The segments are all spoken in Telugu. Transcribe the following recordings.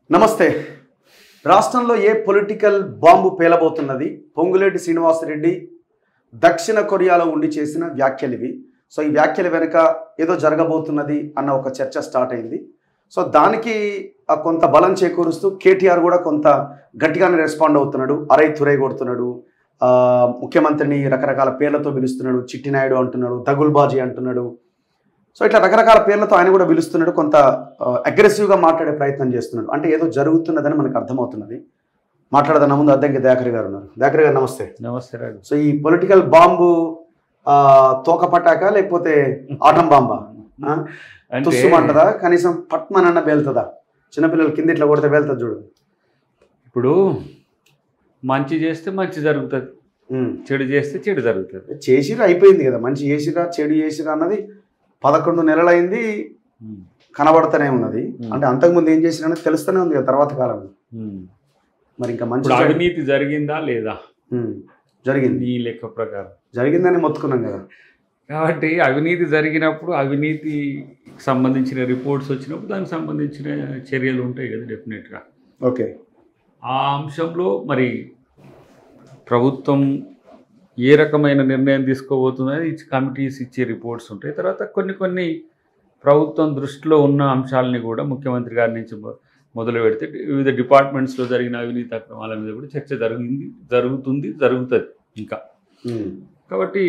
నమస్తే రాష్ట్రంలో ఏ పొలిటికల్ బాంబు పేలబోతున్నది పొంగులేటి శ్రీనివాసరెడ్డి దక్షిణ కొరియాలో ఉండి చేసిన వ్యాఖ్యలు ఇవి సో ఈ వ్యాఖ్యల వెనుక ఏదో జరగబోతున్నది అన్న ఒక చర్చ స్టార్ట్ అయింది సో దానికి ఆ కొంత బలం చేకూరుస్తూ కేటీఆర్ కూడా కొంత గట్టిగానే రెస్పాండ్ అవుతున్నాడు అరై తురై కొడుతున్నాడు ఆ, ముఖ్యమంత్రిని రకరకాల పేర్లతో పిలుస్తున్నాడు చిట్టినాయుడు అంటున్నాడు దగుల్బాజీ అంటున్నాడు సో ఇట్లా రకరకాల పేర్లతో ఆయన కూడా పిలుస్తున్నాడు కొంత అగ్రెసివ్గా మాట్లాడే ప్రయత్నం చేస్తున్నాడు అంటే ఏదో జరుగుతున్నదని మనకు అర్థమవుతున్నది మాట్లాడదన్న ముందు అద్దంకి దయాకర్ గారు ఉన్నారు దయాకర్ గారు నమస్తే నమస్తే రాజు సో ఈ పొలిటికల్ బాంబు ఆ, తోక పటాక లేకపోతే ఆటం బాంబా ఆ? అంటే తుస్సుమంటదా కనీసం పట్మనన్న పేలుతుందా చిన్నపిల్లలు కింద ఇట్లా కొడితే పేలుతుంది చూడు ఇప్పుడు మంచి చేస్తే మంచి జరుగుతుంది ఉమ్. చెడు చేస్తే చెడు జరుగుతుంది చేసిరా అయిపోయింది కదా మంచి చేసిరా చెడు చేసిరా అన్నది పదకొండు నెలలైంది ఉమ్. కనబడుతూనే ఉన్నది ఉమ్. అంటే అంతకుముందు ఏం చేసినా అనేది తెలుస్తూనే ఉంది కదా తర్వాత కాలంలో ఉమ్. మరి ఇంకా మంచి ఇప్పుడు చెడు- అవినీతి జరిగిందా లేదా ఉమ్. జరిగింది నీ లెక్క ప్రకారం జరిగిందని మొత్తుకున్నాం కదా కాబట్టి అవినీతి జరిగినప్పుడు అవినీతికి సంబంధించిన రిపోర్ట్స్ వచ్చినప్పుడు దానికి సంబంధించిన చర్యలు ఉంటాయి కదా డెఫినెట్గా ఓకే ఆ అంశంలో మరి ప్రభుత్వం ఏ రకమైన నిర్ణయం తీసుకోబోతుందని ఇచ్చి కమిటీస్ ఇచ్చే రిపోర్ట్స్ ఉంటాయి తర్వాత కొన్ని కొన్ని ప్రభుత్వం దృష్టిలో ఉన్న అంశాలని కూడా ముఖ్యమంత్రి గారి నుంచి మొ- మొదలు పెడితే వివిధ డిపార్ట్మెంట్స్లో జరిగిన అవినీతి అక్రమాల మీద కూడా చర్చ జరిగింది జరుగుతుంది జరుగుతుంది ఇంకా ఉమ్. కాబట్టి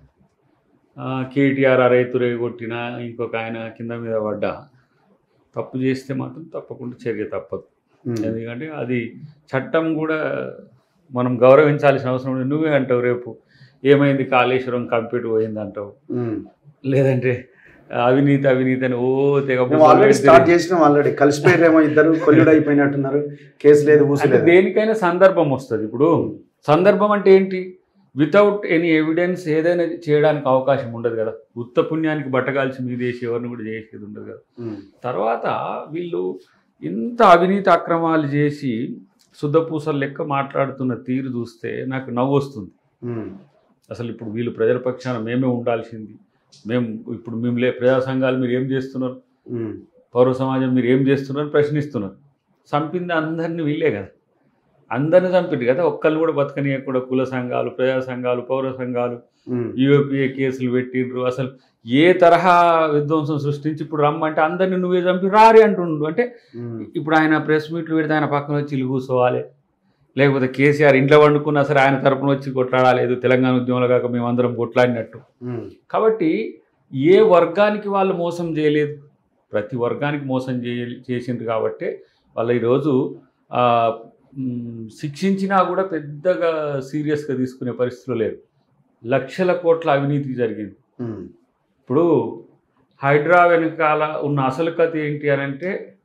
ఆ, కేటీఆర్ రైతు కొట్టిన ఇంకొక ఆయన కింద మీద పడ్డ తప్పు చేస్తే మాత్రం తప్పకుండా చర్య తప్పదు ఉమ్. ఎందుకంటే అది చట్టం కూడా మనం గౌరవించాల్సిన అవసరం లేదు నువ్వే అంటావు రేపు ఏమైంది కాళేశ్వరం కంప్యూటర్ పోయింది అంటావు ఉమ్. లేదంటే అవినీతి అవినీతి అని ఓ తెగ మేము ఆల్రెడీ స్టార్ట్ చేసినాం ఆల్రెడీ కలిసిపోయారేమో ఇద్దరు కొల్లుడు అయిపోయినట్టున్నారు కేసు లేదు ఊసు అంటే లేదు దేనికైనా సందర్భం వస్తుంది ఇప్పుడు సందర్భం అంటే ఏంటి వితౌట్ ఎనీ ఎవిడెన్స్ ఏదైనా చేయడానికి అవకాశం ఉండదు కదా ఉత్త పుణ్యానికి బట్టగాల్చి మీదేసి ఎవరిని కూడా చేసేది ఉండదు కదా ఉమ్. తర్వాత వీళ్ళు ఇంత అవినీతి అక్రమాలు చేసి శుద్ధపూసల లెక్క మాట్లాడుతున్న తీరు చూస్తే నాకు నవ్వు వస్తుంది ఉమ్. అసలు ఇప్పుడు వీళ్ళు ప్రజల పక్షాన మేమే ఉండాల్సింది మేము ఇప్పుడు మేము లే ప్రజా సంఘాలు మీరు ఏం చేస్తున్నారు ఉమ్. పౌర సమాజం మీరు ఏం చేస్తున్నారు అని ప్రశ్నిస్తున్నారు చంపింది అందరినీ వీళ్ళే కదా అందరిని చంపింది కదా ఒక్కరిని కూడా బతకనీయకుండా కుల సంఘాలు ప్రజా సంఘాలు పౌర సంఘాలు ఉమ్. యూఏపీఏ కేసులు పెట్టిండ్రు అసలు ఏ తరహా విధ్వంసం సృష్టించి ఇప్పుడు రమ్మంటే అందరిని నువ్వే చంపి రారి అంటుండు అంటే ఉమ్. ఇప్పుడు ఆయన ప్రెస్ మీట్లు పెడితే ఆయన పక్కన వచ్చి ఇల్లు కూర్చోవాలి లేకపోతే కేసీఆర్ ఇంట్లో వండుకున్నా సరే ఆయన తరపున వచ్చి కొట్లాడాలేదు తెలంగాణ ఉద్యమంలో కాక మేమందరం కొట్లాడినట్టు ఉమ్. కాబట్టి ఏ వర్గానికి వాళ్ళు మోసం చేయలేదు ప్రతి వర్గానికి మోసం చేయ చేసిండ్రు కాబట్టి వాళ్ళు ఈరోజు ఆ, మ్, శిక్షించినా కూడా పెద్దగా సీరియస్గా తీసుకునే పరిస్థితిలో లేరు లక్షల కోట్ల అవినీతి జరిగింది ఉమ్. ఇప్పుడు హైడ్రా వెనకాల ఉన్న అసలు కథ ఏంటి అని అంటే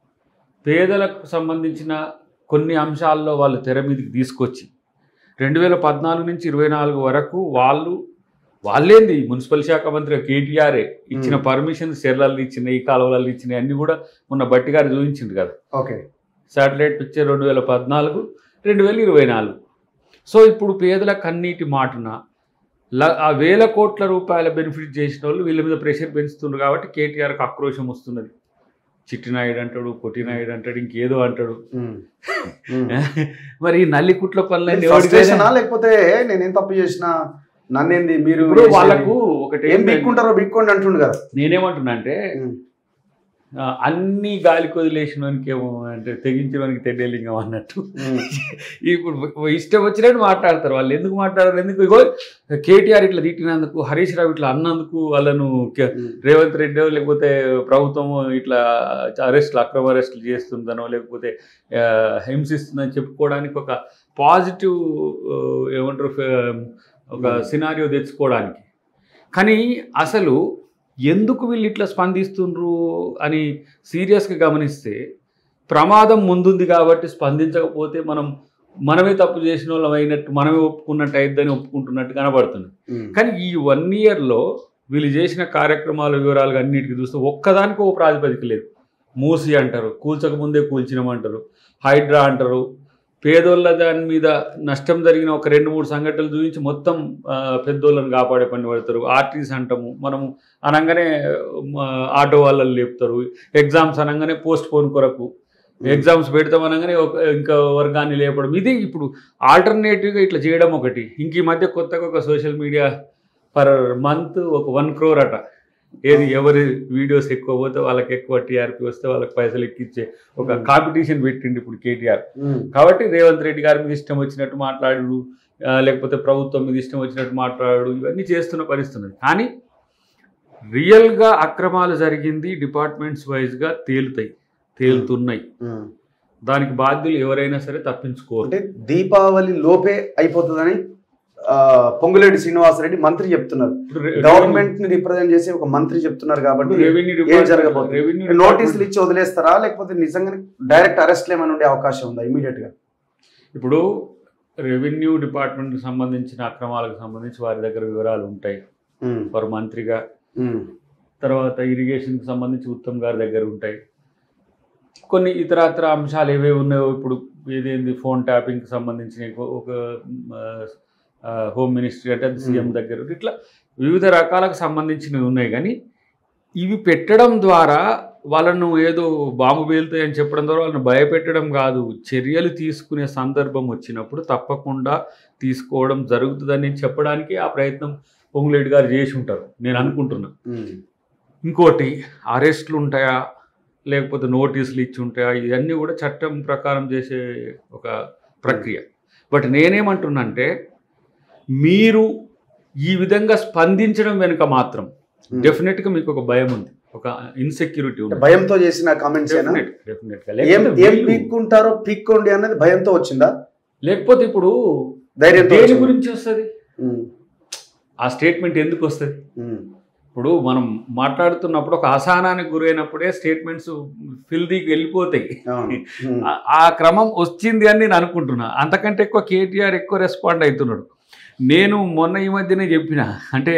పేదలకు సంబంధించిన కొన్ని అంశాల్లో వాళ్ళు తెర మీదకి తీసుకొచ్చి రెండు వేల పద్నాలుగు నుంచి ఇరవై నాలుగు వరకు వాళ్ళు వాళ్ళేంది మున్సిపల్ శాఖ మంత్రి కేటీఆర్ఏ ఇచ్చిన Hmm. పర్మిషన్ సెర్లలు ఇచ్చిన ఈ కాలువలు ఇచ్చిన అన్ని కూడా మొన్న బట్టి గారు చూపించింది కదా ఓకే శాటిలైట్ పిక్చర్ రెండు వేల పద్నాలుగు రెండు వేల ఇరవై నాలుగు సో ఇప్పుడు పేదల కన్నీటి మాటున ల- ఆ వేల కోట్ల రూపాయల బెనిఫిట్ చేసిన వాళ్ళు వీళ్ళ మీద ప్రెషర్ పెంచుతున్నారు కాబట్టి కేటీఆర్కి ఆక్రోశం వస్తున్నది చిట్టినాయుడు అంటాడు పొట్టినాయుడు అంటాడు ఇంకేదో అంటాడు ఉమ్. ఉమ్. మరి ఈ నల్లి కుట్ల పనులన్నీ ఫ్రస్ట్రేషనా ఎవరికైనా- లేకపోతే నేనేం తప్పు చేసినా నన్నేంది మీరు ఇప్పుడు చేసేది? వాళ్ళకు ఒకటి ఏం ఏంటంటే- బిక్కుంటారో బిక్కోండి అంటుండు కదా నేనేమంటున్నా అంటే ఉమ్. ఆ, అన్ని గాలి కొదిలేసినోనికి ఏమో అంటే తెగించడానికి తెడ్డేలింగం అన్నట్టు ఉమ్. ఇప్పుడు ఇష్టం వచ్చినట్టు మాట్లాడతారు వాళ్ళు ఎందుకు మాట్లాడారు ఎందుకు ఇగో కేటీఆర్ ఇట్లా తిట్టినందుకు హరీష్ రావు ఇట్లా అన్నందుకు వాళ్ళను కే- ఉమ్. రేవంత్ రెడ్డి లేకపోతే ప్రభుత్వం ఇట్లా అరెస్టులు అక్రమ అరెస్టులు చేస్తుందనో లేకపోతే ఆ, హింసిస్తుందని చెప్పుకోవడానికి ఒక పాజిటివ్ ఏమంటారు ఫ- ఒక సినారియో తెచ్చుకోవడానికి కానీ అసలు ఎందుకు వీళ్ళు ఇట్లా స్పందిస్తుండ్రు అని సీరియస్గా గమనిస్తే ప్రమాదం ముందుంది కాబట్టి స్పందించకపోతే మనం మనమే తప్పు చేసిన వాళ్ళం అయినట్టు మనమే ఒప్పుకున్నట్టు అయిద్దని ఒప్పుకుంటున్నట్టు కనబడుతుంది ఉమ్. కానీ ఈ వన్ ఇయర్లో వీళ్ళు చేసిన కార్యక్రమాల వివరాలు అన్నిటికీ చూస్తే ఒక్కదానికి ఓ ప్రాతిపదిక లేదు మూసి అంటారు కూల్చక ముందే కూల్చినామంటారు హైడ్రా అంటారు పేదోళ్ళ దాని మీద నష్టం జరిగిన ఒక రెండు మూడు సంఘటనలు చూపించి మొత్తం ఆ, పెద్దోళ్ళని కాపాడే పని పడతారు ఆర్టీసీ అంటాము మనము అనగానే ఆ, ఆటో వాళ్ళని లేపుతారు ఎగ్జామ్స్ అనగానే పోస్ట్ పోన్ కొరకు ఎగ్జామ్స్ పెడతామనగానే ఒక ఇంకా వర్గాన్ని లేపడం ఇది ఇప్పుడు ఆల్టర్నేటివ్గా ఇట్లా చేయడం ఒకటి ఇంక ఈ మధ్య కొత్తగా ఒక సోషల్ మీడియా పర్ మంత్ ఒక వన్ క్రోర్ అట ఏది ఎవరి వీడియోస్ ఎక్కువ పోతే వాళ్ళకి ఎక్కువ టీఆర్పీ వస్తే వాళ్ళకి పైసలు ఎక్కిచ్చే ఒక Hmm. కాంపిటీషన్ పెట్టిండు ఇప్పుడు కేటీఆర్ ఉమ్, కాబట్టి రేవంత్ రెడ్డి గారి మీద ఇష్టం వచ్చినట్టు మాట్లాడు ఆ, లేకపోతే ప్రభుత్వం మీద ఇష్టం వచ్చినట్టు మాట్లాడు ఇవన్నీ చేస్తున్న పరిస్థితి ఉన్నది కానీ రియల్గా అక్రమాలు జరిగింది డిపార్ట్మెంట్స్ వైజ్గా తేలుతాయి తేలుతున్నాయి ఉమ్. దానికి బాధ్యులు ఎవరైనా సరే తప్పించుకోరు అంటే దీపావళి లోపే అయిపోతుందని ఆ, పొంగులేటి శ్రీనివాసరెడ్డి మంత్రి చెప్తున్నారు ఇప్పుడు రె- గవర్నమెంట్ ని రిప్రజెంట్ చేసి ఒక మంత్రి చెప్తున్నారు కాబట్టి రెవెన్యూ ఏం డిపార్ట్మెంట్- జరగబోతుంది రెవెన్యూ నోటీసులు డిపార్ట్మెంట్- ఇచ్చి వదిలేస్తారా లేకపోతే నిజంగా డైరెక్ట్ అరెస్ట్ ఏమైనా ఉండే అవకాశం ఉందా ఇమీడియట్ గా ఇప్పుడు రెవెన్యూ డిపార్ట్మెంట్కి సంబంధించిన అక్రమాలకు సంబంధించి వారి దగ్గర వివరాలు ఉంటాయి ఉమ్, వారు మంత్రిగా ఉమ్, తర్వాత ఇరిగేషన్కి సంబంధించి ఉత్తమ్ గారి దగ్గర ఉంటాయి కొన్ని ఇతరత్ర అంశాలు ఏవేవి ఉన్నాయో ఇప్పుడు ఏదేంది ఫోన్ ట్యాపింగ్కి సంబంధించిన ఒక- ఒక ఆ, హోమ్ మినిస్ట్రీ అంటే అది సీఎం దగ్గర ఇట్లా వివిధ రకాలకు సంబంధించినవి ఉన్నాయి కానీ ఇవి పెట్టడం ద్వారా వాళ్ళను ఏదో బాంబు పేలుతాయని చెప్పడం ద్వారా వాళ్ళని భయపెట్టడం కాదు చర్యలు తీసుకునే సందర్భం వచ్చినప్పుడు తప్పకుండా తీసుకోవడం జరుగుతుందని చెప్పడానికి ఆ ప్రయత్నం పొంగులేటి గారు చేసి ఉంటారు నేను అనుకుంటున్నా ఉమ్, ఇంకోటి అరెస్టులు ఉంటాయా లేకపోతే నోటీసులు ఇచ్చి ఉంటాయా ఇవన్నీ కూడా చట్టం ప్రకారం చేసే ఒక ప్రక్రియ బట్ నేనేమంటున్నా అంటే మీరు ఈ విధంగా స్పందించడం వెనుక మాత్రం ఉమ్. డెఫినెట్గా మీకు ఒక భయం ఉంది ఒక ఇన్సెక్యూరిటీ అంటే ఉంది భయంతో చేసిన కామెంట్స్ ఏనా Definite, definite గా. ఏం లేకపోతే ఏం వీళ్ళు- పీక్కుంటారో పీక్కోండి అన్నది భయంతో వచ్చిందా లేకపోతే ఇప్పుడు ధైర్యంతో దేని వచ్చిందా? గురించి వస్తుంది ఉమ్, ఆ స్టేట్మెంట్ ఎందుకు వస్తుంది ఉమ్, ఇప్పుడు మనం మాట్లాడుతున్నప్పుడు ఒక అసహనానికి గురైనప్పుడే స్టేట్మెంట్స్ ఫిల్దీకి వెళ్ళిపోతాయి అవును, ఉమ్, ఆ- ఆ క్రమం వచ్చింది అని నేను అనుకుంటున్నా అంతకంటే ఎక్కువ కేటీఆర్ ఎక్కువ రెస్పాండ్ అవుతున్నాడు నేను మొన్న ఈ మధ్యనే చెప్పిన అంటే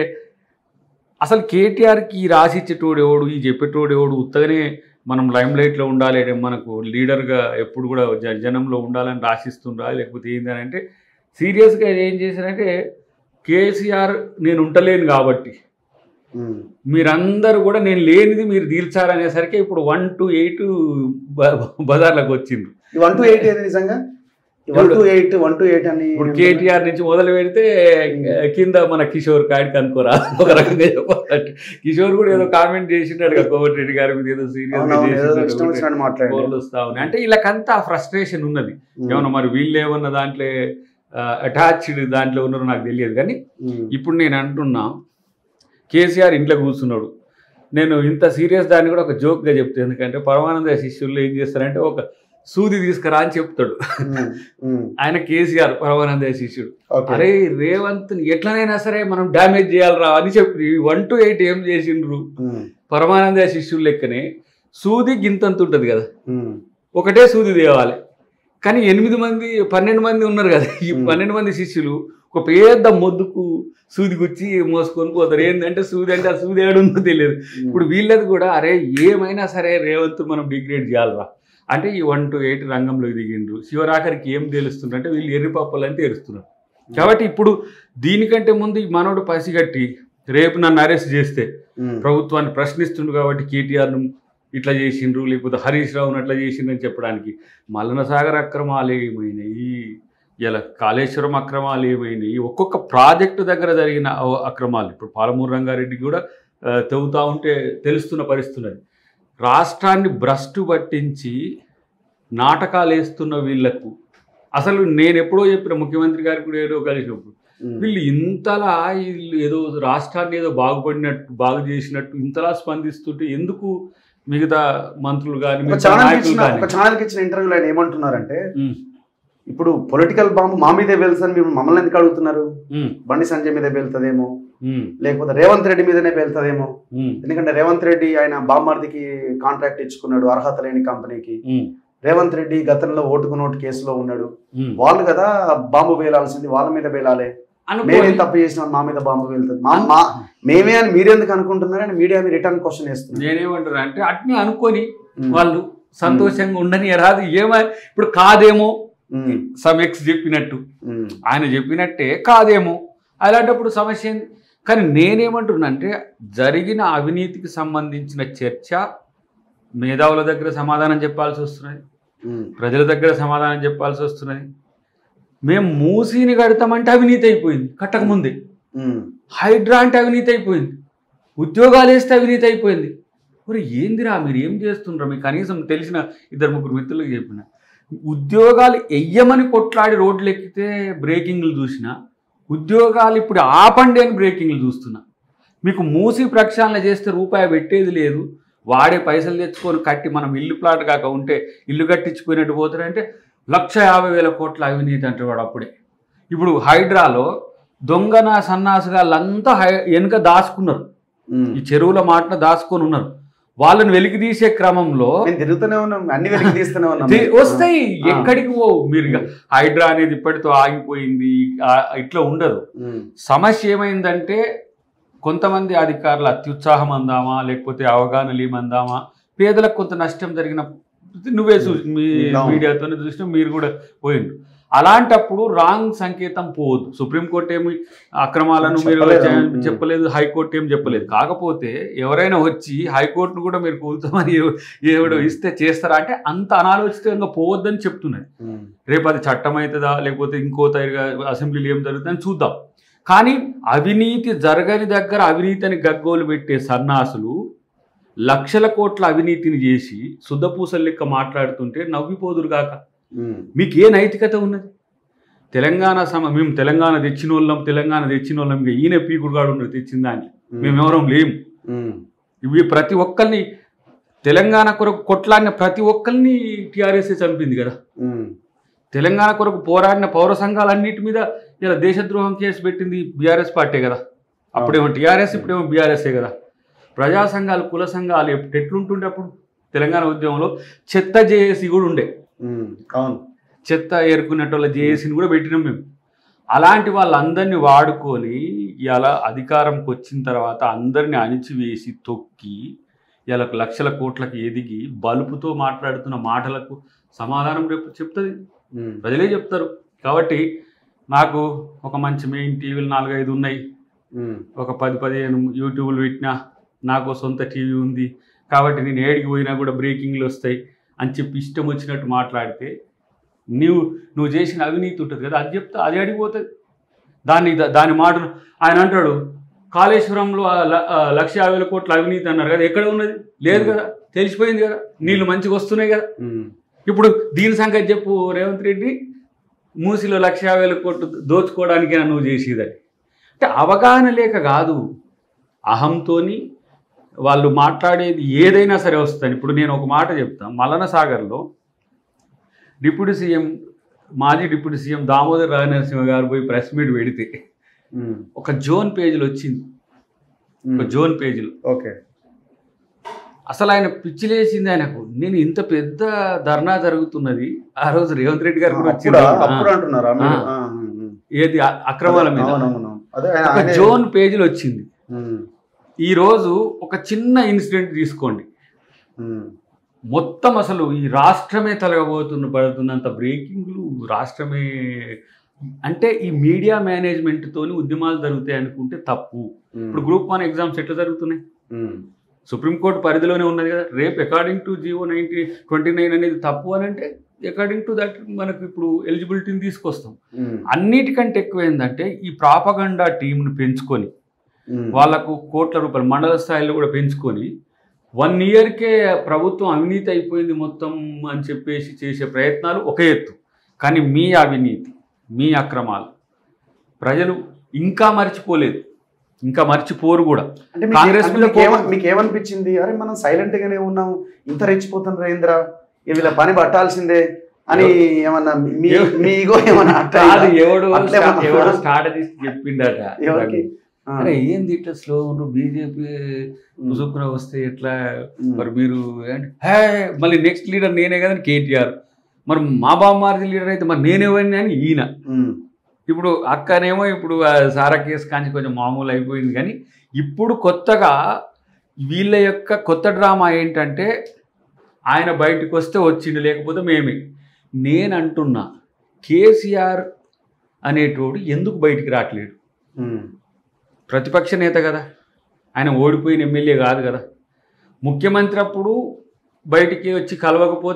అసలు కేటీఆర్కి ఈ రాసిచ్చేటోడు ఎవడు ఈ చెప్పేటోడు ఎవడు ఉత్తగానే మనం లైమ్ లైట్లో ఉండాలి మనకు లీడర్గా ఎప్పుడు కూడా జ జనంలో ఉండాలని రాసిస్తుండ్రా లేకపోతే ఏంది అని అంటే సీరియస్గా ఏం చేశారంటే కేసీఆర్ నేను ఉంటలేను కాబట్టి ఉమ్, మీరందరూ కూడా నేను లేనిది మీరు తీర్చారనేసరికి ఇప్పుడు వన్ టు ఎయిట్ బజార్లకు వచ్చిండ్రు ఈ వన్ టు ఎయిట్ ఏది నిజంగా one two eight one two eight అని ఇప్పుడు కేటీఆర్ నుంచి మొదలు పెడితే కింద మన కిషోర్ కాడికి అనుకోరా ఒక రకంగా చెప్పాలంటే కిషోర్ కూడా ఏదో కామెంట్ చేసిండాడు కదా కోమటిరెడ్డి గారి మీద ఏదో అవునవును, ఏదో ఇష్టం సీరియస్ వచ్చినట్టు మాట్లాడండి వస్తా ఉన్నాయి అంటే వీళ్ళకంతా ఫ్రస్ట్రేషన్ ఉన్నది ఏమన్నా మరి వీళ్ళు ఏమన్నా దాంట్లో అటాచ్డ్ దాంట్లో ఉన్నారో నాకు తెలియదు కానీ ఇప్పుడు నేను అంటున్నా కేసీఆర్ ఇంట్లో కూర్చున్నాడు నేను ఇంత సీరియస్ దాన్ని కూడా ఒక జోక్గా చెప్తాను ఎందుకంటే పరమానంద శిష్యుల్లో ఏం చేస్తారంటే ఒక సూది తీసుకురా అని చెప్తాడు ఆయన కేసీఆర్ పరమానంద శిష్యుడు అరే రేవంత్ ఎట్లనైనా సరే మనం డ్యామేజ్ చేయాలరా అని చెప్పి వన్ టు ఎయిట్ ఏం చేసిండ్రు పరమానంద శిష్యుల లెక్కనే సూది గింతంత ఉంటుంది కదా ఒకటే సూది తేవాలి కానీ ఎనిమిది మంది పన్నెండు మంది ఉన్నారు కదా ఈ Hmm. పన్నెండు మంది శిష్యులు ఒక పెద్ద మొద్దుకు సూది గుచ్చి మోసుకొని పోతారు ఏంటంటే సూది అంటే ఆ సూది ఏడుందో తెలియదు ఇప్పుడు వీళ్ళది కూడా అరే ఏమైనా సరే రేవంత్ మనం డిగ్రేడ్ చేయాలరా అంటే ఈ వన్ టు ఎయిట్ రంగంలో దిగిండ్రు శివరాఖరికి ఏం తెలుస్తుందంటే వీళ్ళు ఎర్రిపప్పలని తెలుస్తున్నారు కాబట్టి ఇప్పుడు దీనికంటే ముందు ఈ మనోడు పసిగట్టి రేపు నన్ను అరెస్ట్ చేస్తే ప్రభుత్వాన్ని ప్రశ్నిస్తుండు కాబట్టి కేటీఆర్ను ఇట్లా చేసిండ్రు లేకపోతే హరీష్ రావును అట్లా చేసిండ్రు అని చెప్పడానికి మల్లన సాగర్ అక్రమాలు ఏమైనాయి ఇలా కాళేశ్వరం అక్రమాలు ఏమైనాయి ఒక్కొక్క ప్రాజెక్టు దగ్గర జరిగిన అవ- అక్రమాలు ఇప్పుడు పాలమూరు రంగారెడ్డి కూడా ఆ, తెగుతా ఉంటే తెలుస్తున్న పరిస్థితున్నది రాష్ట్రాన్ని భ్రష్టు పట్టించి నాటకాలు వేస్తున్న వీళ్లకు అసలు నేను ఎప్పుడో చెప్పిన ముఖ్యమంత్రి గారికి కూడా ఏదో కలిసినప్పుడు వీళ్ళు ఇంతలా వీళ్ళు ఏదో రాష్ట్రాన్ని ఏదో బాగుపడినట్టు బాగు చేసినట్టు ఇంతలా స్పందిస్తుంటే ఎందుకు మిగతా మంత్రులు కానీ ఒక మిగతా ఛానల్ నాయకులు ఇచ్చిన కానీ ఒక ఛానల్కి ఇచ్చిన ఇంటర్వ్యూలో ఆయన ఏమంటున్నారంటే ఉమ్, ఇప్పుడు పొలిటికల్ బాంబు మా మీదే వెళ్తుంది మీరు మమ్మల్ని ఎందుకు అడుగుతున్నారు ఉమ్, బండి సంజయ్ మీద వెళ్తుందేమో ఉమ్, లేకపోతే రేవంత్ రెడ్డి మీదనే వెళ్తుందేమో ఉమ్, ఎందుకంటే రేవంత్ రెడ్డి ఆయన బామ్మర్దికి కాంట్రాక్ట్ ఇచ్చుకున్నాడు అర్హత లేని కంపెనీకి ఉమ్, రేవంత్ రెడ్డి గతంలో ఓటుకు నోటు కేసులో ఉన్నాడు ఉమ్. వాళ్ళు కదా బాంబు వేలాల్సింది వాళ్ళ మీద వేలాలి అనుకోని- మేమేం తప్పు చేసినాం మా మీద బాంబు వెళ్తుంది మా మా మేమే అని మీరెందుకు అనుకుంటున్నారని మీడియా మీద రిటర్న్ క్వశ్చన్ వేస్తున్నారు నేనేమంటారు అంటే అట్నే అనుకొని ఉమ్. వాళ్ళు సంతోషంగా ఉండని రాదు ఏమై ఇప్పుడు కాదేమో ఉమ్, సమ్ ఎక్స్ చెప్పినట్టు ఉమ్, ఆయన చెప్పినట్టే కాదేమో అలాంటప్పుడు సమస్య ఏంది కానీ నేనేమంటున్నా అంటే జరిగిన అవినీతికి సంబంధించిన చర్చ మేధావుల దగ్గర సమాధానం చెప్పాల్సి వస్తున్నది ఉమ్, ప్రజల దగ్గర సమాధానం చెప్పాల్సి వస్తున్నది మేము మూసీని కడతామంటే అవినీతి అయిపోయింది కట్టకముందే ఉమ్, హైడ్రా అంటే అవినీతి అయిపోయింది ఉద్యోగాలు వేస్తే అవినీతి అయిపోయింది మరి ఏందిరా మీరు ఏం చేస్తుండ్రా మీకు కనీసం తెలిసిన ఇద్దరు ముగ్గురు మిత్రులకు చెప్పిన ఉద్యోగాలు వెయ్యమని కొట్లాడి రోడ్లు ఎక్కితే బ్రేకింగ్లు చూసిన ఉద్యోగాలు ఇప్పుడు ఆపండి అని బ్రేకింగ్లు చూస్తున్నా మీకు మూసి ప్రక్షాళన చేస్తే రూపాయి పెట్టేది లేదు వాడే పైసలు తెచ్చుకొని కట్టి మనం ఇల్లు ప్లాట్ కాక ఉంటే ఇల్లు కట్టించిపోయినట్టు పోతారంటే లక్ష యాభై వేల కోట్ల అవినీతి అంటే వాడు అప్పుడే ఇప్పుడు హైడ్రాలో దొంగన సన్నాసుగాళ్ళంతా హై వెనుక దాచుకున్నారు ఉమ్. ఈ చెరువుల మాటన దాచుకొని ఉన్నారు వాళ్ళని వెలికి తీసే క్రమంలో మేము తిరుగుతూనే ఉన్నాం అన్ని వెలికి తీస్తూనే ఉన్నాం తి- వస్తాయి ఆ. ఎక్కడికి పోవు మీరు ఇక హైడ్రా అనేది ఇప్పటితో ఆగిపోయింది ఆ, ఇట్లా ఉండదు ఉమ్, సమస్య ఏమైందంటే కొంతమంది అధికారులు అత్యుత్సాహం అందామా లేకపోతే అవగాహన లేమందామా పేదలకు కొంత నష్టం జరిగిన నువ్వే చూ మీ అవును. మీడియాతోనే చూసినా మీరు కూడా పోయిండు అలాంటప్పుడు రాంగ్ సంకేతం పోదు సుప్రీంకోర్టు ఏమి అక్రమాలను మీరు చెప్పలేదు. చే- ఉమ్. చెప్పలేదు హైకోర్టు ఏం చెప్పలేదు కాకపోతే ఎవరైనా వచ్చి హైకోర్టును కూడా మీరు కూల్తామని ఎవడో ఇస్తే చేస్తారా అంటే అంత అనాలోచితంగా పోవద్దని చెప్తున్నది ఉమ్, రేపు అది చట్టం అవుతుందా లేకపోతే ఇంకో తైరుగా అసెంబ్లీలో ఏం జరుగుతుందని చూద్దాం కానీ అవినీతి జరగని దగ్గర అవినీతిని గగ్గోలు పెట్టే సన్నాసులు లక్షల కోట్ల అవినీతిని చేసి శుద్ధపూసలు లెక్క మాట్లాడుతుంటే నవ్విపోదురు కాక ఉమ్, మీకు ఏ నైతికత ఉన్నది తెలంగాణ సమ మేము తెలంగాణ తెచ్చిన వాళ్ళం తెలంగాణ తెచ్చిన వాళ్ళం ఇంకా ఈయన పీకుడుగాడు ఉన్నది తెచ్చిన దాన్ని ఉమ్, మేము ఎవరం లేము ఉమ్, ఇవి ప్రతి ఒక్కరిని తెలంగాణ కొరకు కొట్లాడిన ప్రతి ఒక్కరిని టీఆర్ఎస్ఏ చంపింది కదా ఉమ్, తెలంగాణ కొరకు పోరాడిన పౌర సంఘాలన్నిటి మీద ఇలా దేశద్రోహం కేసు పెట్టింది బీఆర్ఎస్ పార్టీ కదా అప్పుడేమో టీఆర్ఎస్ ఇప్పుడేమో బీఆర్ఎస్ఏ కదా ప్రజా సంఘాలు కుల సంఘాలు ఎప్పుడు ఎట్లుంటుండే అప్పుడు తెలంగాణ ఉద్యమంలో చెత్త జేఏసీ కూడా ఉండే ఉమ్, అవును చెత్త ఏరుకునేటోళ్ళ జేఏసీని కూడా పెట్టినాం మేము అలాంటి వాళ్ళందరినీ వాడుకొని ఇలా అధికారంకి వచ్చిన తర్వాత అందరిని అణిచివేసి తొక్కి ఇలా లక్షల కోట్లకు ఎదిగి బలుపుతో మాట్లాడుతున్న మాటలకు సమాధానం రేపు చెప్తుంది ఉమ్, ప్రజలే చెప్తారు కాబట్టి నాకు ఒక మంచి మెయిన్ టీవీలు నాలుగైదు ఉన్నాయి ఉమ్, ఒక పది పదిహేను యూట్యూబ్లు పెట్టినా నాకు సొంత టీవీ ఉంది కాబట్టి నేను ఏడికి పోయినా కూడా బ్రేకింగ్లు వస్తాయి అని చెప్పి ఇష్టం వచ్చినట్టు మాట్లాడితే నువ్వు నువ్వు చేసిన అవినీతి ఉంటుంది కదా అది చెప్తా అది అడిగిపోతుంది దాన్ని దాని మాటను ఆయన అంటాడు కాళేశ్వరంలో ఆ ల- ఆ లక్ష యాభై వేల కోట్ల అవినీతి అన్నారు కదా ఎక్కడ ఉన్నది లేదు కదా తెలిసిపోయింది కదా నీళ్ళు మంచిగా వస్తున్నాయి కదా ఉమ్, ఇప్పుడు దీని సంగతి చెప్పు రేవంత్ రెడ్డి మూసిలో లక్ష యాభై వేల కోట్లు దోచుకోవడానికి నువ్వు చేసేదని అంటే అవగాహన లేక కాదు అహంతోని వాళ్ళు మాట్లాడేది ఏదైనా సరే వస్తుంది ఇప్పుడు నేను ఒక మాట చెప్తాను మల్లన సాగర్లో డిప్యూటీ సీఎం మాజీ డిప్యూటీ సీఎం దామోదర్ రాజనరసింహ గారు పోయి ప్రెస్ మీట్ పెడితే ఉమ్, ఒక జోన్ పేజీలు వచ్చింది ఒక ఉమ్, జోన్ పేజీలు ఓకే అసలు ఆయన పిచ్చిలేసింది ఆయనకు నేను ఇంత పెద్ద ధర్నా జరుగుతున్నది ఆ రోజు రేవంత్ రెడ్డి గారు కూడా అప్పుడు వచ్చిండ్రు. అప్పుడు అంటున్నారా మీరు? ఆ. ఆ, ఉమ్, ఉమ్. ఏది అ- అక్రమాల మీద అవునవును అదే ఆయన- ఒక ఆయనే- జోన్ పేజీలు వచ్చింది ఉమ్, ఈ రోజు ఒక చిన్న ఇన్సిడెంట్ తీసుకోండి ఉమ్, మొత్తం అసలు ఈ రాష్ట్రమే తలగబోతున్న పడుతున్నంత బ్రేకింగ్లు రాష్ట్రమే అంటే ఈ మీడియా మేనేజ్మెంట్ తోని ఉద్యమాలు జరుగుతాయి అనుకుంటే తప్పు ఉమ్, ఇప్పుడు గ్రూప్ వన్ ఎగ్జామ్స్ ఎట్లా జరుగుతున్నాయి ఉమ్, సుప్రీంకోర్టు పరిధిలోనే ఉన్నది కదా రేపు according to GO ninety twenty nine అనేది తప్పు అని అంటే అకార్డింగ్ టు దట్ మనకు ఇప్పుడు ఎలిజిబిలిటీని తీసుకొస్తాం ఉమ్, అన్నిటికంటే ఎక్కువ ఏంటంటే ఈ ప్రాపగండా టీంను పెంచుకొని ఉమ్, వాళ్ళకు కోట్ల రూపాయలు మండల స్థాయిలో కూడా పెంచుకొని వన్ ఇయర్కే ప్రభుత్వం అవినీతి అయిపోయింది మొత్తం అని చెప్పేసి చేసే ప్రయత్నాలు ఒక ఎత్తు కానీ మీ అవినీతి మీ అక్రమాలు ప్రజలు ఇంకా మర్చిపోలేదు ఇంకా మర్చిపోరు కూడా అంటే మీకు- కాంగ్రెస్ అంటే మీద మీకు ఏమ- కోపం- మీకు ఏమనిపించింది అరే మనం సైలెంట్ గానే ఉన్నాం ఇంత రెచ్చిపోతున్నారు రేంద్ర వీళ్ళ పని పట్టాల్సిందే అని ఏమన్నా మీ ఎవ- మీ ఈగో ఏమన్నా అట్ట కాదు ఎవడు అట్లే స్టా- మన- ఎవడు స్ట్రాటజిస్ట్ చెప్పిండట ఎవరికి ఆ, అరే ఏంది ఇట్లా స్లో ఉండు బీజేపీ ఉమ్, ముసుకున వస్తే ఎట్లా ఉమ్, మరి మీరు ఏంటి హే మళ్ళీ నెక్స్ట్ లీడర్ నేనే కదా కేటీఆర్ మరి మా బామ్మారిది లీడర్ అయితే మరి నేనేవని అని ఈయన ఉమ్, ఇప్పుడు అక్కనేమో ఇప్పుడు ఆ సారా కేసు కానీ కొంచెం మామూలు అయిపోయింది కానీ ఇప్పుడు కొత్తగా వీళ్ళ యొక్క కొత్త డ్రామా ఏంటంటే ఆయన బయటకు వస్తే వచ్చిండు లేకపోతే మేమే నేను అంటున్నా కేసీఆర్ అనేటోడు ఎందుకు బయటికి రావట్లేడు ఉమ్, ప్రతిపక్ష నేత కదా ఆయన ఓడిపోయిన ఎమ్మెల్యే కాదు కదా ముఖ్యమంత్రి అప్పుడు బయటికి వచ్చి కలవకపోతే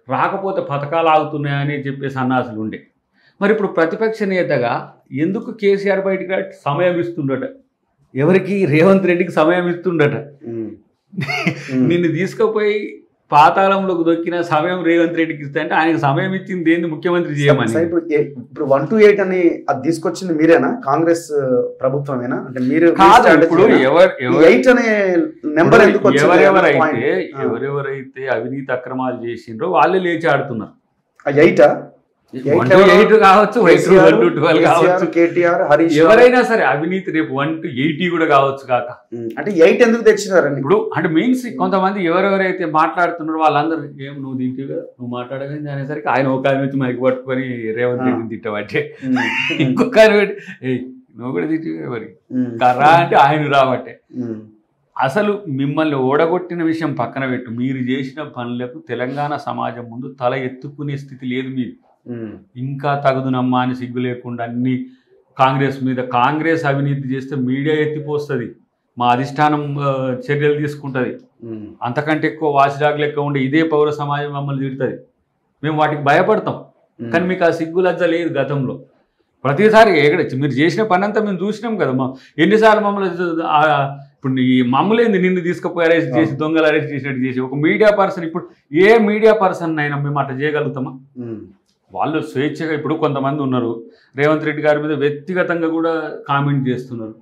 రాకపోతే పథకాలు ఆగుతున్నాయని చెప్పేసి అన్నాసులు ఉండే మరి ఇప్పుడు ప్రతిపక్ష నేతగా ఎందుకు కేసీఆర్ బయటికి రా- సమయం ఇస్తుండట ఎవరికి రేవంత్ రెడ్డికి సమయం ఇస్తుండట ఉమ్. ఉమ్. నిన్ను తీసుకుపోయి పాతాళంలోకి దొక్కిన సమయం రేవంత్ రెడ్డికి ఇస్తే అంటే ఆయనకు సమయం ఇచ్చింది ఏంది ముఖ్యమంత్రి చేయమని సార్, ఇప్పుడు ఏ- ఇప్పుడు వన్ టు ఎయిట్ అని అది తీసుకొచ్చింది మీరేనా కాంగ్రెస్ ప్రభుత్వమేనా అంటే మీరు మీ కాదు strategy ఇప్పుడు ఏనా? ఎవరు ఈ ఎవరు ఎయిట్ అనే నెంబర్ ఎందుకు వచ్చింది అనే ఎవరెవరైతే point. ఆ. ఎవరెవరైతే అవినీతి అక్రమాలు చేసిండ్రో వాళ్ళే లేచి ఆడుతున్నారు ఆ ఎయిటా వన్ టు ఎయిట్ కావచ్చు వన్ టు ట్వెల్వ్ కావచ్చు కేటీఆర్ హరీష్ రావు. ఎవరైనా సరే అవినీతి రేపు వన్ టు ఎయిటీ కూడా కావచ్చు కాక ఉమ్. అంటే ఎయిట్ ఎందుకు తెచ్చినారండి ఇప్పుడు అంటే మీన్స్ కొంతమంది ఎవరెవరైతే మాట్లాడుతున్నారో వాళ్ళందరూ ఏం నువ్వు దీనికి కదా నువ్వు మాట్లాడగలిగింది అనేసరికి ఆయన ఒక ఆయన వచ్చి మైకి పట్టుకొని రేవంత్ ఆ. రెడ్డిని తిట్టబట్టే ఉమ్. ఇంకొక ఆయన పెట్టి "ఏయ్, నువ్వు కూడా తిట్టి మరి ఉమ్. కర్రా అంటే ఆయన రాబట్టే ఉమ్. అసలు మిమ్మల్ని ఓడగొట్టిన విషయం పక్కన పెట్టు మీరు చేసిన పనులకు తెలంగాణ సమాజం ముందు తల ఎత్తుకునే స్థితి లేదు మీరు ఉమ్. ఇంకా తగుదునమ్మా అని సిగ్గు లేకుండా అన్ని కాంగ్రెస్ మీద కాంగ్రెస్ అవినీతి చేస్తే మీడియా ఎత్తిపోస్తుంది మా అధిష్టానం ఆ, చర్యలు తీసుకుంటుంది ఉమ్. అంతకంటే ఎక్కువ వాచిడాగ్ లెక్క ఉండే ఇదే పౌర సమాజం మమ్మల్ని తిడుతుంది మేము వాటికి భయపడతాం ఉమ్. కానీ మీకు ఆ సిగ్గు లజ్జ లేదు గతంలో ప్రతిసారి ఎక్కడ మీరు చేసిన పని అంతా మేము చూసినాం కదా మా ఎన్నిసార్లు మమ్మల్ని జ- ఆ, ఇప్పుడు ఈ మమ్మల్ని నిన్ను తీసుకుపోయి అరెస్ట్ చేసి దొంగలు అరెస్ట్ చేసినట్టు చేసి ఒక మీడియా పర్సన్ ఇప్పుడు ఏ మీడియా పర్సన్ అయినా మేము అట్లా చేయగలుగుతామా ఉమ్. వాళ్ళు స్వేచ్ఛగా ఇప్పుడు కొంతమంది ఉన్నారు రేవంత్ రెడ్డి గారి మీద వ్యక్తిగతంగా కూడా కామెంట్ చేస్తున్నారు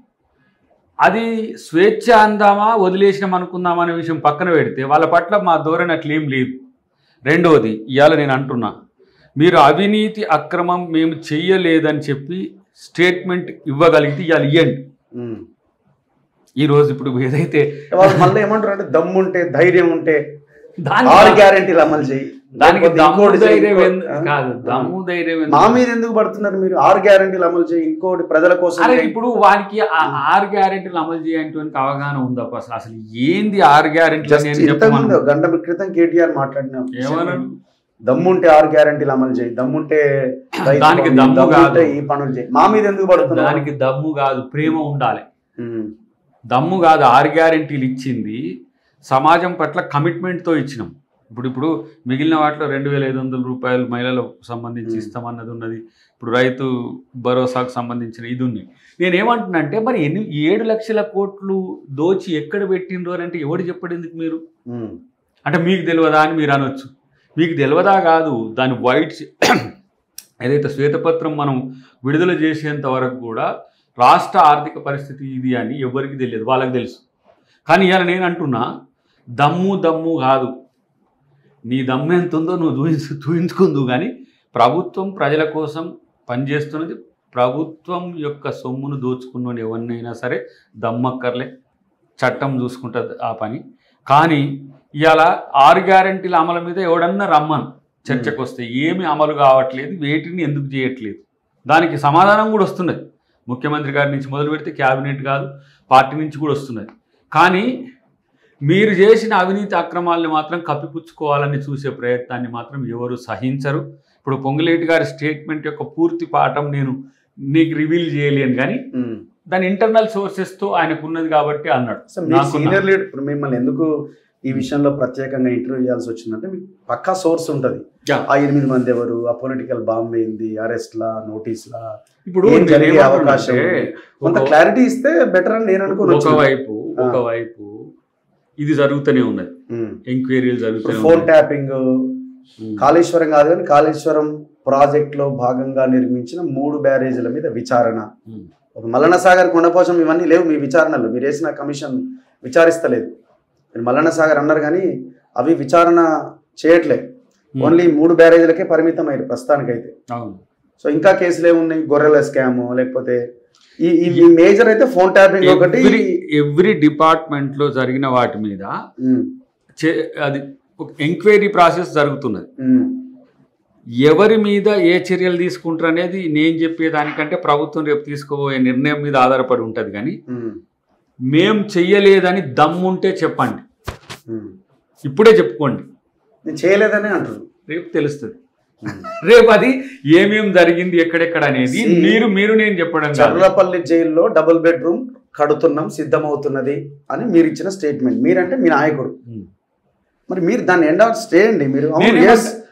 అది స్వేచ్ఛ అందామా వదిలేసినాం అనుకుందామా అనే విషయం పక్కన పెడితే వాళ్ళ పట్ల మా ధోరణి అట్లేం లేదు రెండవది ఇవాళ నేను అంటున్నా మీరు అవినీతి అక్రమం మేము చెయ్యలేదని చెప్పి స్టేట్మెంట్ ఇవ్వగలిగితే ఇవాళ ఇవ్వండి ఉమ్. ఈరోజు ఇప్పుడు ఏదైతే వాళ్ళు మళ్ళీ ఏమంటారు అంటే దమ్ము ఉంటే ధైర్యం ఉంటే దానికి ఆరు గ్యారెంటీలు అమలు చేయి దానికి లేకపోతే దమ్ము ఇంకోటి చేయి, ధైర్యం ఇంకో- ఎందు- ఆ? కాదు దమ్ము ధైర్యం ఎందుకు? మా మీద ఎందుకు పడుతున్నారు మీరు ఆరు గ్యారెంటీలు అమలు చేయి ఇంకోటి ప్రజల కోసం అరే చేయి. ఇప్పుడు వానికి ఆ ఆరు గ్యారెంటీలు అమలు చేయడానికి అవగాహన ఉందా అసలు అసలు ఏంది ఆరు గ్యారెంటీలు జస్ట్ నేను ఇంతకుముందు చెప్పమను గంట క్రితం కేటీఆర్ మాట్లాడిన ఏమన్నాడు? దమ్ముంటే ఆరు గ్యారెంటీలు అమలు చేయి దమ్ముంటే రైతు దానికి బంధు, దమ్ము దమ్ముంటే కాదు. ఈ పనులు చేయి మా మీద ఎందుకు పడుతున్నారు దానికి దమ్ము కాదు ప్రేమ ఉండాలి ఉమ్, దమ్ము కాదు ఆరు గ్యారెంటీలు ఇచ్చింది సమాజం పట్ల కమిట్మెంట్తో ఇచ్చినాం ఇప్పుడు ఇప్పుడు మిగిలిన వాటిలో రెండు వేల ఐదు వందల రూపాయలు మహిళలకు సంబంధించి Hmm. ఇస్తామన్నది ఉన్నది ఇప్పుడు రైతు భరోసాకు సంబంధించిన ఇది ఉంది నేనేమంటున్నా అంటే మరి ఎన్ని ఏడు లక్షల కోట్లు దోచి ఎక్కడ పెట్టిండ్రు అని అంటే ఎవడు చెప్పడు ఎందుకు మీరు ఉమ్, అంటే మీకు తెలియదా అని మీరు అనొచ్చు మీకు తెలియదా కాదు దాని వైట్ ఏదైతే శ్వేతపత్రం మనం విడుదల చేసేంత వరకు కూడా రాష్ట్ర ఆర్థిక పరిస్థితి ఇది అని ఎవరికి తెలియదు వాళ్ళకి తెలుసు కానీ ఇవాళ నేను అంటున్నా దమ్ము దమ్ము కాదు నీ దమ్ము ఎంత ఉందో నువ్వు చూయించు చూయించుకుందు కానీ ప్రభుత్వం ప్రజల కోసం పనిచేస్తున్నది ప్రభుత్వం యొక్క సొమ్మును దోచుకున్న ఎవరినైనా సరే దమ్మక్కర్లే చట్టం చూసుకుంటుంది ఆ పని కానీ ఇవాళ ఆరు గ్యారంటీల అమలు మీద ఎవడన్నా రమ్మను చర్చకు వస్తే ఏమి అమలు కావట్లేదు వేటిని ఎందుకు చేయట్లేదు దానికి సమాధానం కూడా వస్తున్నది ముఖ్యమంత్రి గారి నుంచి మొదలు పెడితే క్యాబినెట్ కాదు పార్టీ నుంచి కూడా వస్తున్నది కానీ మీరు చేసిన అవినీతి అక్రమాలను మాత్రం కప్పిపుచ్చుకోవాలని చూసే ప్రయత్నాన్ని మాత్రం ఎవరు సహించరు ఇప్పుడు పొంగులేటి గారి స్టేట్మెంట్ యొక్క పూర్తి పాఠం నేను నీకు రివీల్ చేయలేను కానీ ఉమ్. దాని ఇంటర్నల్ సోర్సెస్తో ఆయనకు ఉన్నది కాబట్టి అన్నాడు సో మీరు నాకున్న- సీనియర్ లీడర్ ఇప్పుడు మిమ్మల్ని ఎందుకు ఈ విషయంలో ప్రత్యేకంగా ఇంటర్వ్యూ చేయాల్సి వచ్చిందంటే మీకు పక్కా సోర్స్ ఉంటది Yeah. ఆ ఎనిమిది మంది ఎవరు ఆ పొలిటికల్ బాంబ్ ఏంది అరెస్ట్లా నోటీస్లా ఇప్పుడు ఏం జరిగే నేనేమంటున్నా అవకాశం అంటే, ఉంది? కొంత ఒక- క్లారిటీ ఇస్తే బెటర్ అని నేను అనుకుని వచ్చిన. ఒకవైపు ఆ. ఒకవైపు ఇది జరుగుతూనే ఉన్నది ఉమ్. ఎంక్వైరీలు ఇప్పుడు జరుగుతూనే ఫోన్ ఉన్నాయి ట్యాపింగ్ ఉమ్. కాళేశ్వరం కాదు కానీ కాళేశ్వరం ప్రాజెక్ట్ లో భాగంగా నిర్మించిన మూడు బ్యారేజీల మీద విచారణ ఉమ్. ఒక మల్లన్న సాగర్ కొండపోచం ఇవన్నీ లేవు మీ విచారణలు మీరు వేసిన కమిషన్ విచారిస్తలేదు మీరు మల్లన్న సాగర్ అన్నారు కానీ అవి విచారణ చేయట్లే ఉమ్. ఓన్లీ మూడు బ్యారేజీలకే పరిమితం అయ్యారు ప్రస్తుతానికైతే అవును సో ఇంకా కేసులు ఏమున్నాయి గొర్రెల స్కామ్ లేకపోతే ఈ ఈ మేజర్ అయితే ఫోన్ ట్యాపింగ్ ఒకటి ఎవ్రీ ఎవ్రీ డిపార్ట్మెంట్ లో జరిగిన వాటి మీద ఉమ్, చే- అది ఒక ఎంక్వైరీ ప్రాసెస్ జరుగుతున్నది ఉమ్, ఎవరి మీద ఏ చర్యలు తీసుకుంటారు అనేది నేను చెప్పేదానికంటే ప్రభుత్వం రేపు తీసుకోబోయే నిర్ణయం మీద ఆధారపడి ఉంటుంది కానీ ఉమ్, మేం చెయ్యలేదని దమ్ముంటే చెప్పండి ఉమ్. ఇప్పుడే చెప్పుకోండి నేను చేయలేదని అంటారు రేపు తెలుస్తుంది రేపు అది ఏమేం జరిగింది ఎక్కడెక్కడ అనేది See, మీరు మీరు నేను చెప్పడం కాదు చర్లపల్లి జైల్లో డబుల్ బెడ్రూమ్ కడుతున్నాం సిద్ధమవుతున్నది అని మీరు ఇచ్చిన స్టేట్మెంట్ మీరంటే మీ నాయకుడు ఉమ్. మరి మీరు దాన్ని ఎండ్ అవుట్ స్టే అండి మీరు అవును, నేనేమంటా- yes,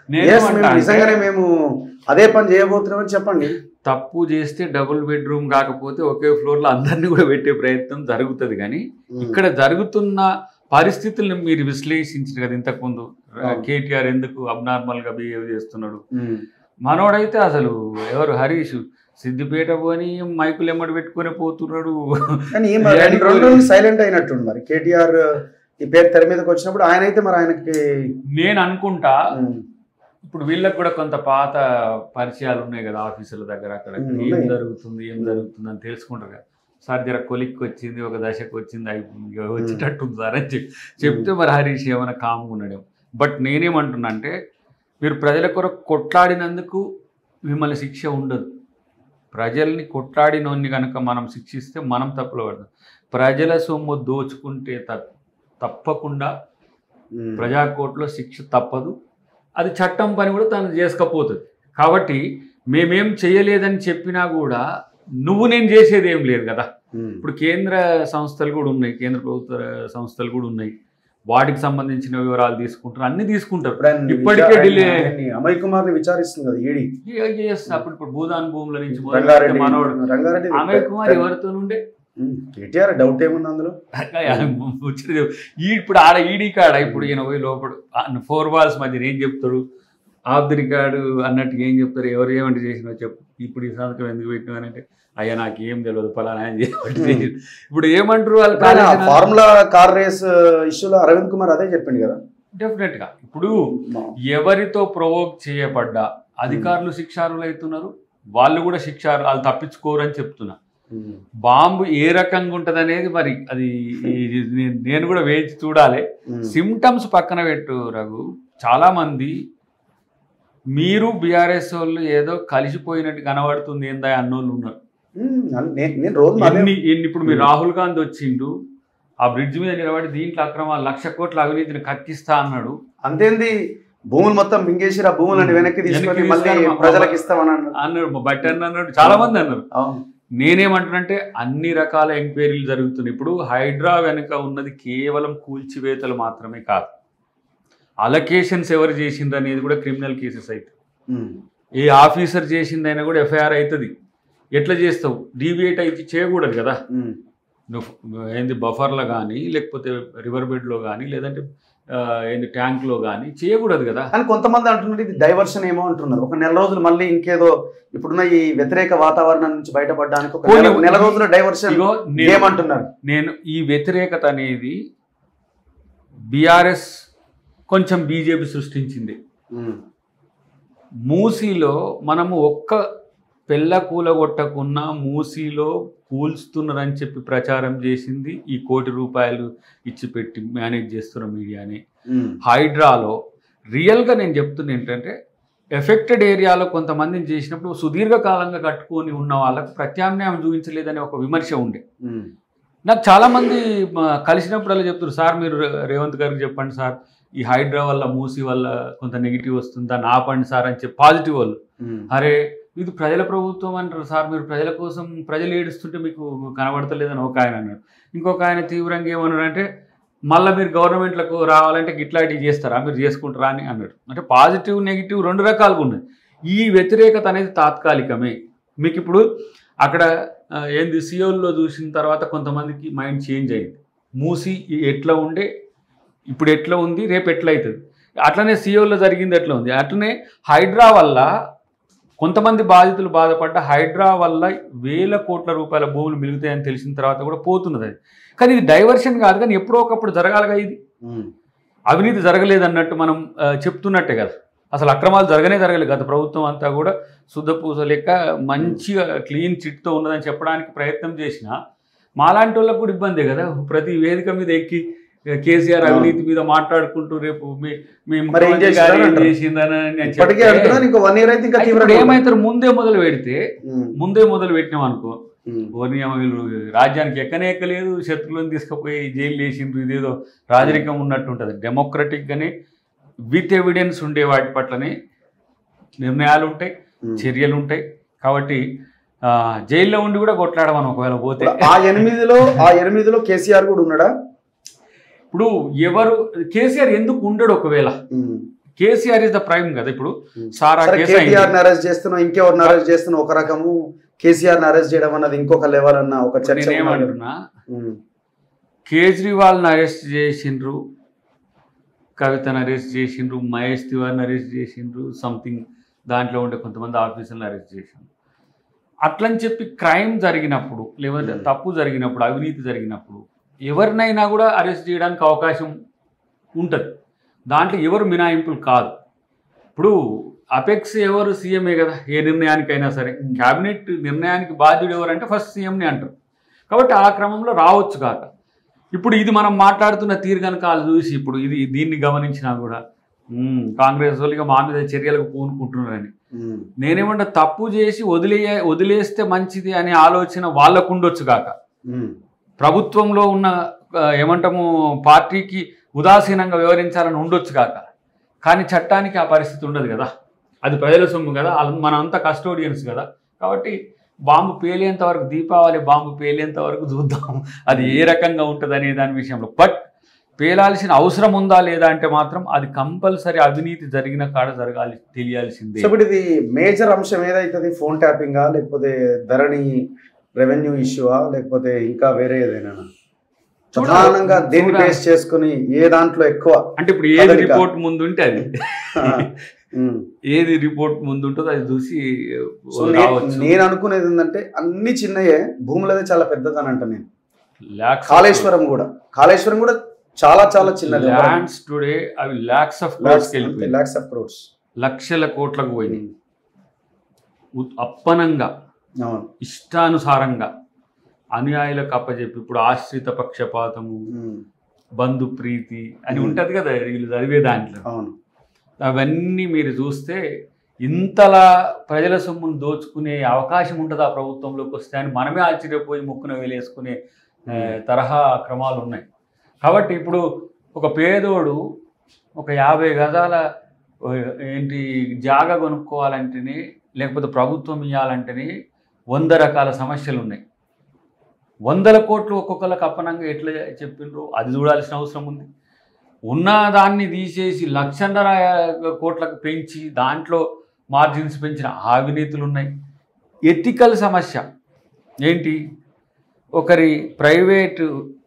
నేను Yes, ఏమంటా మేము అంటే, నిజంగానే మేము అదే పని చేయబోతున్నామని చెప్పండి తప్పు చేస్తే డబుల్ బెడ్రూమ్ కాకపోతే ఒకే ఫ్లోర్ లో అందరినీ కూడా పెట్టే ప్రయత్నం జరుగుతుంది కానీ ఇక్కడ జరుగుతున్న పరిస్థితులను మీరు విశ్లేషించారు కదా ఇంతకుముందు అవును. కేటీఆర్ ఎందుకు అబ్నార్మల్ గా బిహేవ్ చేస్తున్నాడు ఉమ్. మనోడైతే అసలు ఎవరు హరీష్ సిద్దిపేట పోని మైకులు ఎమ్మడి పెట్టుకొని పోతున్నాడు కానీ ఈ మరి రెండు రెండు రోజులు సైలెంట్ అయినట్టుండి మరి కేటీఆర్ ఈ పేరు తెర మీదకి వచ్చినప్పుడు ఆయన అయితే మరి ఆయనకి నేను అనుకుంటా ఉమ్, ఇప్పుడు వీళ్ళకి కూడా కొంత పాత పరిచయాలు ఉన్నాయి కదా ఆఫీసుల దగ్గర అక్కడ ఉమ్, ఏం ఉన్నాయి. జరుగుతుంది ఏం జరుగుతుంది అని తెలుసుకుంటారు కదా సార్ జర కొలిక్కి వచ్చింది ఒక దశకు వచ్చింది అయిపోయింది ఇక వచ్చేటట్టుంది సార్ అని చెప్పి చెప్తే మరి హరీష్ ఏమైనా కామ్గా ఉన్నాడేమో బట్ నేనేమంటున్నా అంటే మీరు ప్రజల కొరకు కొట్లాడినందుకు మిమ్మల్ని శిక్ష ఉండదు ప్రజల్ని కొట్లాడినోన్ని కనుక మనం శిక్షిస్తే మనం తప్పులో పడతాం ప్రజల సొమ్ము దోచుకుంటే త- తప్పకుండా ఉమ్, ప్రజాకోర్టులో శిక్ష తప్పదు అది చట్టం పని కూడా తను చేసుకపోతుంది కాబట్టి మేమేం చేయలేదని చెప్పినా కూడా నువ్వు నేను చేసేది ఏం లేదు కదా ఉమ్, ఇప్పుడు కేంద్ర సంస్థలు కూడా ఉన్నాయి కేంద్ర ప్రభుత్వ సంస్థలు కూడా ఉన్నాయి వాటికి సంబంధించిన వివరాలు తీసుకుంటారు అన్ని తీసుకుంటారు ఇప్పుడు ఆయన ఇప్పటికే విచార- delay- ఆయన్ని అమయ్ కుమార్ ని విచారిస్తుంది కదా ఈడీ Yes, అప్పుడు ఇప్పుడు భూదాన్ భూముల నుంచి మొదలు రంగారెడ్డి పెడితే మనోడు రంగారెడ్డి అమయ్ కుమార్ ఎవరితో నుండే ఉమ్, కేటీఆర్ డౌట్ ఏముంది అందులో వచ్చినది ఈ ఇప్పుడు ఆడ ఈడీ కాడ ఇప్పుడు ఈయన పోయి లోపల ఫోర్ వాల్స్ మధ్య ఏం చెప్తాడు ఆఫ్ ది రికార్డు అన్నట్టు ఏం చెప్తారు ఎవరు ఏమంటే చేసినా చెప్పు ఇప్పుడు ఈ సంతకం ఎందుకు పెట్టినా అంటే అయ్యా నాకు ఏం తెలియదు ఫలానా ఆయన చేయబట్టి చేసి ఇప్పుడు ఏమంటారు వాళ్ళు ఫార్ములా కార్ రేస్ ఇష్యూలో అరవింద్ కుమార్ అదే చెప్పిండు కదా డెఫినెట్ గా ఇప్పుడు ఎవరితో ప్రొవోక్ చేయబడ్డా అధికారులు శిక్షార్హులు అవుతున్నారు వాళ్ళు కూడా శిక్షార్హు వాళ్ళు తప్పించుకోరు అని చెప్తున్నా ఉమ్, బాంబు ఏ రకంగా ఉంటది అనేది మరి అది ఈ- నే- నేను కూడా వేచి చూడాలి ఉమ్, సిమ్టమ్స్ పక్కన పెట్టు రఘు చాలా మంది మీరు బీఆర్ఎస్ వాళ్ళు ఏదో కలిసిపోయినట్టు కనబడుతుంది ఏందా అన్నోళ్ళు ఉన్నారు ఉమ్, అన్- నే- నేను రోజు అదే- ఎన్ని ఎన్ని ఇప్పుడు మీరు Hmm. రాహుల్ గాంధీ వచ్చిండు ఆ బ్రిడ్జ్ మీద నిలబడి దీంట్లో అక్రమాలు లక్ష కోట్ల అవినీతిని కక్కిస్తా అన్నాడు అంతేంది భూములు మొత్తం మింగేసి ఆ భూములను వెనక్కి తీసుకొని వెనక్కి మళ్ళీ తీసుకొని మా- ప్రజలకు ఇస్తామని అన్నారు అన్నాడు బట్టి అన్నాడు చాలా మంది అన్నారు అవును నేనేమంటున్నంటే అన్ని రకాల ఎంక్వైరీలు జరుగుతున్నాయి ఇప్పుడు హైడ్రా వెనుక ఉన్నది కేవలం కూల్చివేతలు మాత్రమే కాదు అలకేషన్స్ ఎవరు చేసింది అనేది కూడా క్రిమినల్ కేసెస్ అవుతాయి ఉమ్, ఏ ఆఫీసర్ చేసిందైనా కూడా ఎఫ్ఐఆర్ అవుతుంది ఎట్లా చేస్తావు డీవియేట్ అయితే చేయకూడదు కదా ఉమ్, నువ్వు ఏంది బఫర్లో కానీ లేకపోతే రివర్ బెడ్లో కానీ లేదంటే ఆ, ఏంది ట్యాంక్లో కానీ చేయకూడదు కదా కానీ కొంతమంది అంటున్నారు ఇది డైవర్షన్ ఏమో అంటున్నారు ఒక నెల రోజులు మళ్ళీ ఇంకేదో ఇప్పుడున్న ఈ వ్యతిరేక వాతావరణం నుంచి బయటపడడానికి ఒక నెల- పోనీ- నెల రోజుల డైవర్షన్ ఇగో నేను- ఏమంటున్నారు నేను ఈ వ్యతిరేకత అనేది బీఆర్ఎస్ కొంచెం బీజేపీ సృష్టించింది ఉమ్, మూసీలో మనము ఒక్క పెళ్ళ కూలగొట్టకున్నా మూసీలో కూల్స్తున్నారని చెప్పి ప్రచారం చేసింది ఈ కోటి రూపాయలు ఇచ్చి పెట్టి మేనేజ్ చేస్తున్న మీడియాని ఉమ్, హైడ్రాలో రియల్గా నేను చెప్తున్నా ఏంటంటే ఎఫెక్టెడ్ ఏరియాలో కొంతమందిని చేసినప్పుడు సుదీర్ఘకాలంగా కట్టుకొని ఉన్న వాళ్ళకు ప్రత్యామ్నాయం చూపించలేదనే ఒక విమర్శ ఉండే ఉమ్, నాకు చాలామంది కలిసినప్పుడల్లా చెప్తారు సార్ మీరు రే- రేవంత్ గారికి చెప్పండి సార్ ఈ హైడ్రా వల్ల మూసి వల్ల కొంత నెగిటివ్ వస్తుంది దాన్ని ఆపండి సార్ అని చెప్పి పాజిటివ్ వాళ్ళు ఉమ్, అరే ఇది ప్రజల ప్రభుత్వం అంటారు సార్ మీరు ప్రజల కోసం ప్రజలు ఏడుస్తుంటే మీకు కనబడతలేదని ఒక ఆయన అన్నాడు ఇంకొక ఆయన తీవ్రంగా ఏమన్నాడు అంటే మళ్ళీ మీరు గవర్నమెంట్లకు రావాలంటే ఇట్లాంటివి చేస్తారా మీరు చేసుకుంటారా అని అన్నాడు అంటే పాజిటివ్ నెగిటివ్ రెండు రకాలుగా ఉన్నాయి ఈ వ్యతిరేకత అనేది తాత్కాలికమే మీకు ఇప్పుడు అక్కడ ఆ, ఏంది సియోల్లో చూసిన తర్వాత కొంతమందికి మైండ్ చేంజ్ అయింది మూసి ఎట్లా ఉండే ఇప్పుడు ఎట్లా ఉంది రేపు ఎట్లా అవుతుంది అట్లనే సియోల్లో జరిగింది ఎట్లా ఉంది అట్లనే హైడ్రా వల్ల కొంతమంది బాధితులు బాధపడ్డ హైడ్రా వల్ల వేల కోట్ల రూపాయల భూములు మిగులుతాయని తెలిసిన తర్వాత కూడా పోతున్నది అది కానీ ఇది డైవర్షన్ కాదు కానీ ఎప్పుడో ఒకప్పుడు జరగాలిగా ఇది ఉమ్, అవినీతి జరగలేదన్నట్టు మనం ఆ, చెప్తున్నట్టే కదా అసలు అక్రమాలు జరగనే జరగలేదు గత ప్రభుత్వం అంతా కూడా శుద్ధపూస లెక్క మంచిగా క్లీన్ చిట్తో ఉన్నదని చెప్పడానికి ప్రయత్నం చేసినా మాలాంటి వాళ్ళకు కూడా ఇబ్బందే కదా ప్రతి వేదిక మీద ఎక్కి ఆ, కేసీఆర్ అవును. అవినీతి మీద మాట్లాడుకుంటూ రేపు మీ మీ మరి ఏం ముఖ్యమంత్రి గారు చేశారని ఏం అంటారు. చేసిందని అని ఇప్పటికే చెప్తే, అంటున్నాను ఇంకో వన్ ఇయర్ అయితే ఇంకా అయితే ఇప్పుడు తీవ్రంగా ఏమైతారు ముందే మొదలు పెడితే ఉమ్, ముందే మొదలు పెట్టినాం అనుకో ఉమ్, ఓర్ని అమ్మ వీళ్ళు రాజ్యానికి ఎక్కనే ఎక్కలేదు శత్రువులను తీసుకుపోయి జైలు వేసిండ్రు ఇదేదో రాజరికం ఉన్నట్టు ఉంటుంది డెమోక్రటిక్గానే విత్ ఎవిడెన్స్ ఉండే వాటి పట్లనే నిర్ణయాలు ఉంటాయి ఉమ్. చర్యలు ఉంటాయి కాబట్టి ఆ, జైల్లో ఉండి కూడా కొట్లాడమని ఒకవేళ పోతే ఆ ఎనిమిదిలో ఆ ఎనిమిదిలో కేసీఆర్ కూడా ఉన్నాడా ఇప్పుడు ఎవరు కేసీఆర్ ఎందుకు ఉండడు ఒకవేళ um, KCR is the prime కదా ఇప్పుడు ఉమ్. సారా సరే కేసు కేటీఆర్ అయింది. అరెస్ట్ చేస్తున్నాం ఇంకెవరిని అరెస్ట్ చేస్తున్నాం ఒక రకము కేసీఆర్ అరెస్ట్ చేయడం అన్నది ఇంకొక లెవెల్ అన్న ఒక చర్చ ఉన్నది. నేనేమంటున్నా ఉమ్, కేజ్రీవాల్ని అరెస్ట్ చేసిండ్రు కవితను అరెస్ట్ చేసిండ్రు మహేష్ తివార్ని అరెస్ట్ చేసిండ్రు సంథింగ్ దాంట్లో ఉండే కొంతమంది ఆఫీసర్లను అరెస్ట్ చేసిండ్రు అట్లని చెప్పి క్రైమ్ జరిగినప్పుడు లేకపోతే Hmm. తప్పు జరిగినప్పుడు అవినీతి జరిగినప్పుడు ఎవరినైనా కూడా అరెస్ట్ చేయడానికి అవకాశం ఉంటుంది దాంట్లో ఎవరు మినాయింపులు కాదు ఇప్పుడు అపెక్స్ ఎవరు సీఎంఏ కదా ఏ నిర్ణయానికైనా సరే క్యాబినెట్ నిర్ణయానికి బాధ్యుడు ఎవరంటే ఫస్ట్ సీఎంని అంటారు కాబట్టి ఆ క్రమంలో రావచ్చు కాక ఇప్పుడు ఇది మనం మాట్లాడుతున్న తీరు కనుక వాళ్ళు చూసి ఇప్పుడు ఇది దీన్ని గమనించినా కూడా "ఉమ్, కాంగ్రెస్ వాళ్ళు ఇక మా మీద చర్యలకు పూనుకుంటున్నారని ఉమ్, నేనేమంటా తప్పు చేసి వదిలేయ వదిలేస్తే మంచిది అనే ఆలోచన వాళ్ళకు ఉండొచ్చు కాక ఉమ్, ప్రభుత్వంలో ఉన్న ఆ, ఏమంటాము పార్టీకి ఉదాసీనంగా వ్యవహరించాలని ఉండొచ్చు కాక కానీ చట్టానికి ఆ పరిస్థితి ఉండదు కదా అది ప్రజల సొమ్ము కదా వాళ్ళ- మనంతా కస్టోడియన్స్ కదా కాబట్టి బాంబు పేలేంత వరకు దీపావళి బాంబు పేలేంత వరకు చూద్దాం అది ఏ రకంగా ఉంటుంది అనే దాని విషయంలో బట్ పేలాల్సిన అవసరం ఉందా లేదా అంటే మాత్రం అది కంపల్సరీ అవినీతి జరిగిన కాడ జరగాలి తెలియాల్సిందే సో ఇప్పుడు ఇది మేజర్ అంశం ఏదైతుంది ఫోన్ ట్యాపింగా లేకపోతే ధరణి రెవెన్యూ ఇష్యూవా లేకపోతే ఇంకా వేరే ఏదైనా చూడాలి. ప్రధానంగా దేన్ని చూడాలి. బేస్ చేసుకుని ఏ దాంట్లో ఎక్కువ అంటే ఇప్పుడు ఏది కదలిక. రిపోర్ట్ ముందు ఉంటే అది ఉమ్. ఏది రిపోర్ట్ ముందు ఉంటుందో అది చూసి సో నే- రావచ్చు నేను అనుకునేది ఏంటంటే అన్ని చిన్నయే భూములదే చాలా పెద్దదని అంట నేను Lakhs of కాళేశ్వరం కూడా కాళేశ్వరం కూడా చాలా చాలా చిన్నది ల్యాండ్స్ టుడే అవి లాక్స్ ఆఫ్ క్రోర్స్ వెళ్ళిపోయి లాక్స్ ఆఫ్ క్రోడ్స్ లక్షల కోట్లకు పోయినాయి ఉత్- అప్పనంగా అవును ఇష్టానుసారంగా అనుయాయులకు అప్పచెప్పి ఇప్పుడు ఆశ్రిత పక్షపాతము ఉమ్, బంధు ప్రీతి అని Hmm. ఉంటది కదా వీళ్ళు చదివే దాంట్లో అవును అవన్నీ మీరు చూస్తే ఇంతలా ప్రజల సొమ్మును దోచుకునే అవకాశం ఉంటుంది ఆ ప్రభుత్వంలోకి వస్తే అని మనమే ఆశ్చర్యపోయి ముక్కున వేలేసుకునే ఆ, తరహా క్రమాలు ఉన్నాయి కాబట్టి ఇప్పుడు ఒక పేదోడు ఒక యాభై గజాల ఓ, ఏంటి జాగా కొనుక్కోవాలంటేనే లేకపోతే ప్రభుత్వం ఇవ్వాలంటేనే వంద రకాల సమస్యలు ఉన్నాయి వందల కోట్లు ఒక్కొక్కరికి అప్పనంగా ఎట్లా చెప్పిండ్రు అది చూడాల్సిన అవసరం ఉంది ఉన్న దాన్ని తీసేసి లక్షన్నర కోట్లకు పెంచి దాంట్లో మార్జిన్స్ పెంచిన ఆ అవినీతులు ఉన్నాయి ఎథికల్ సమస్య ఏంటి ఒకరి ప్రైవేటు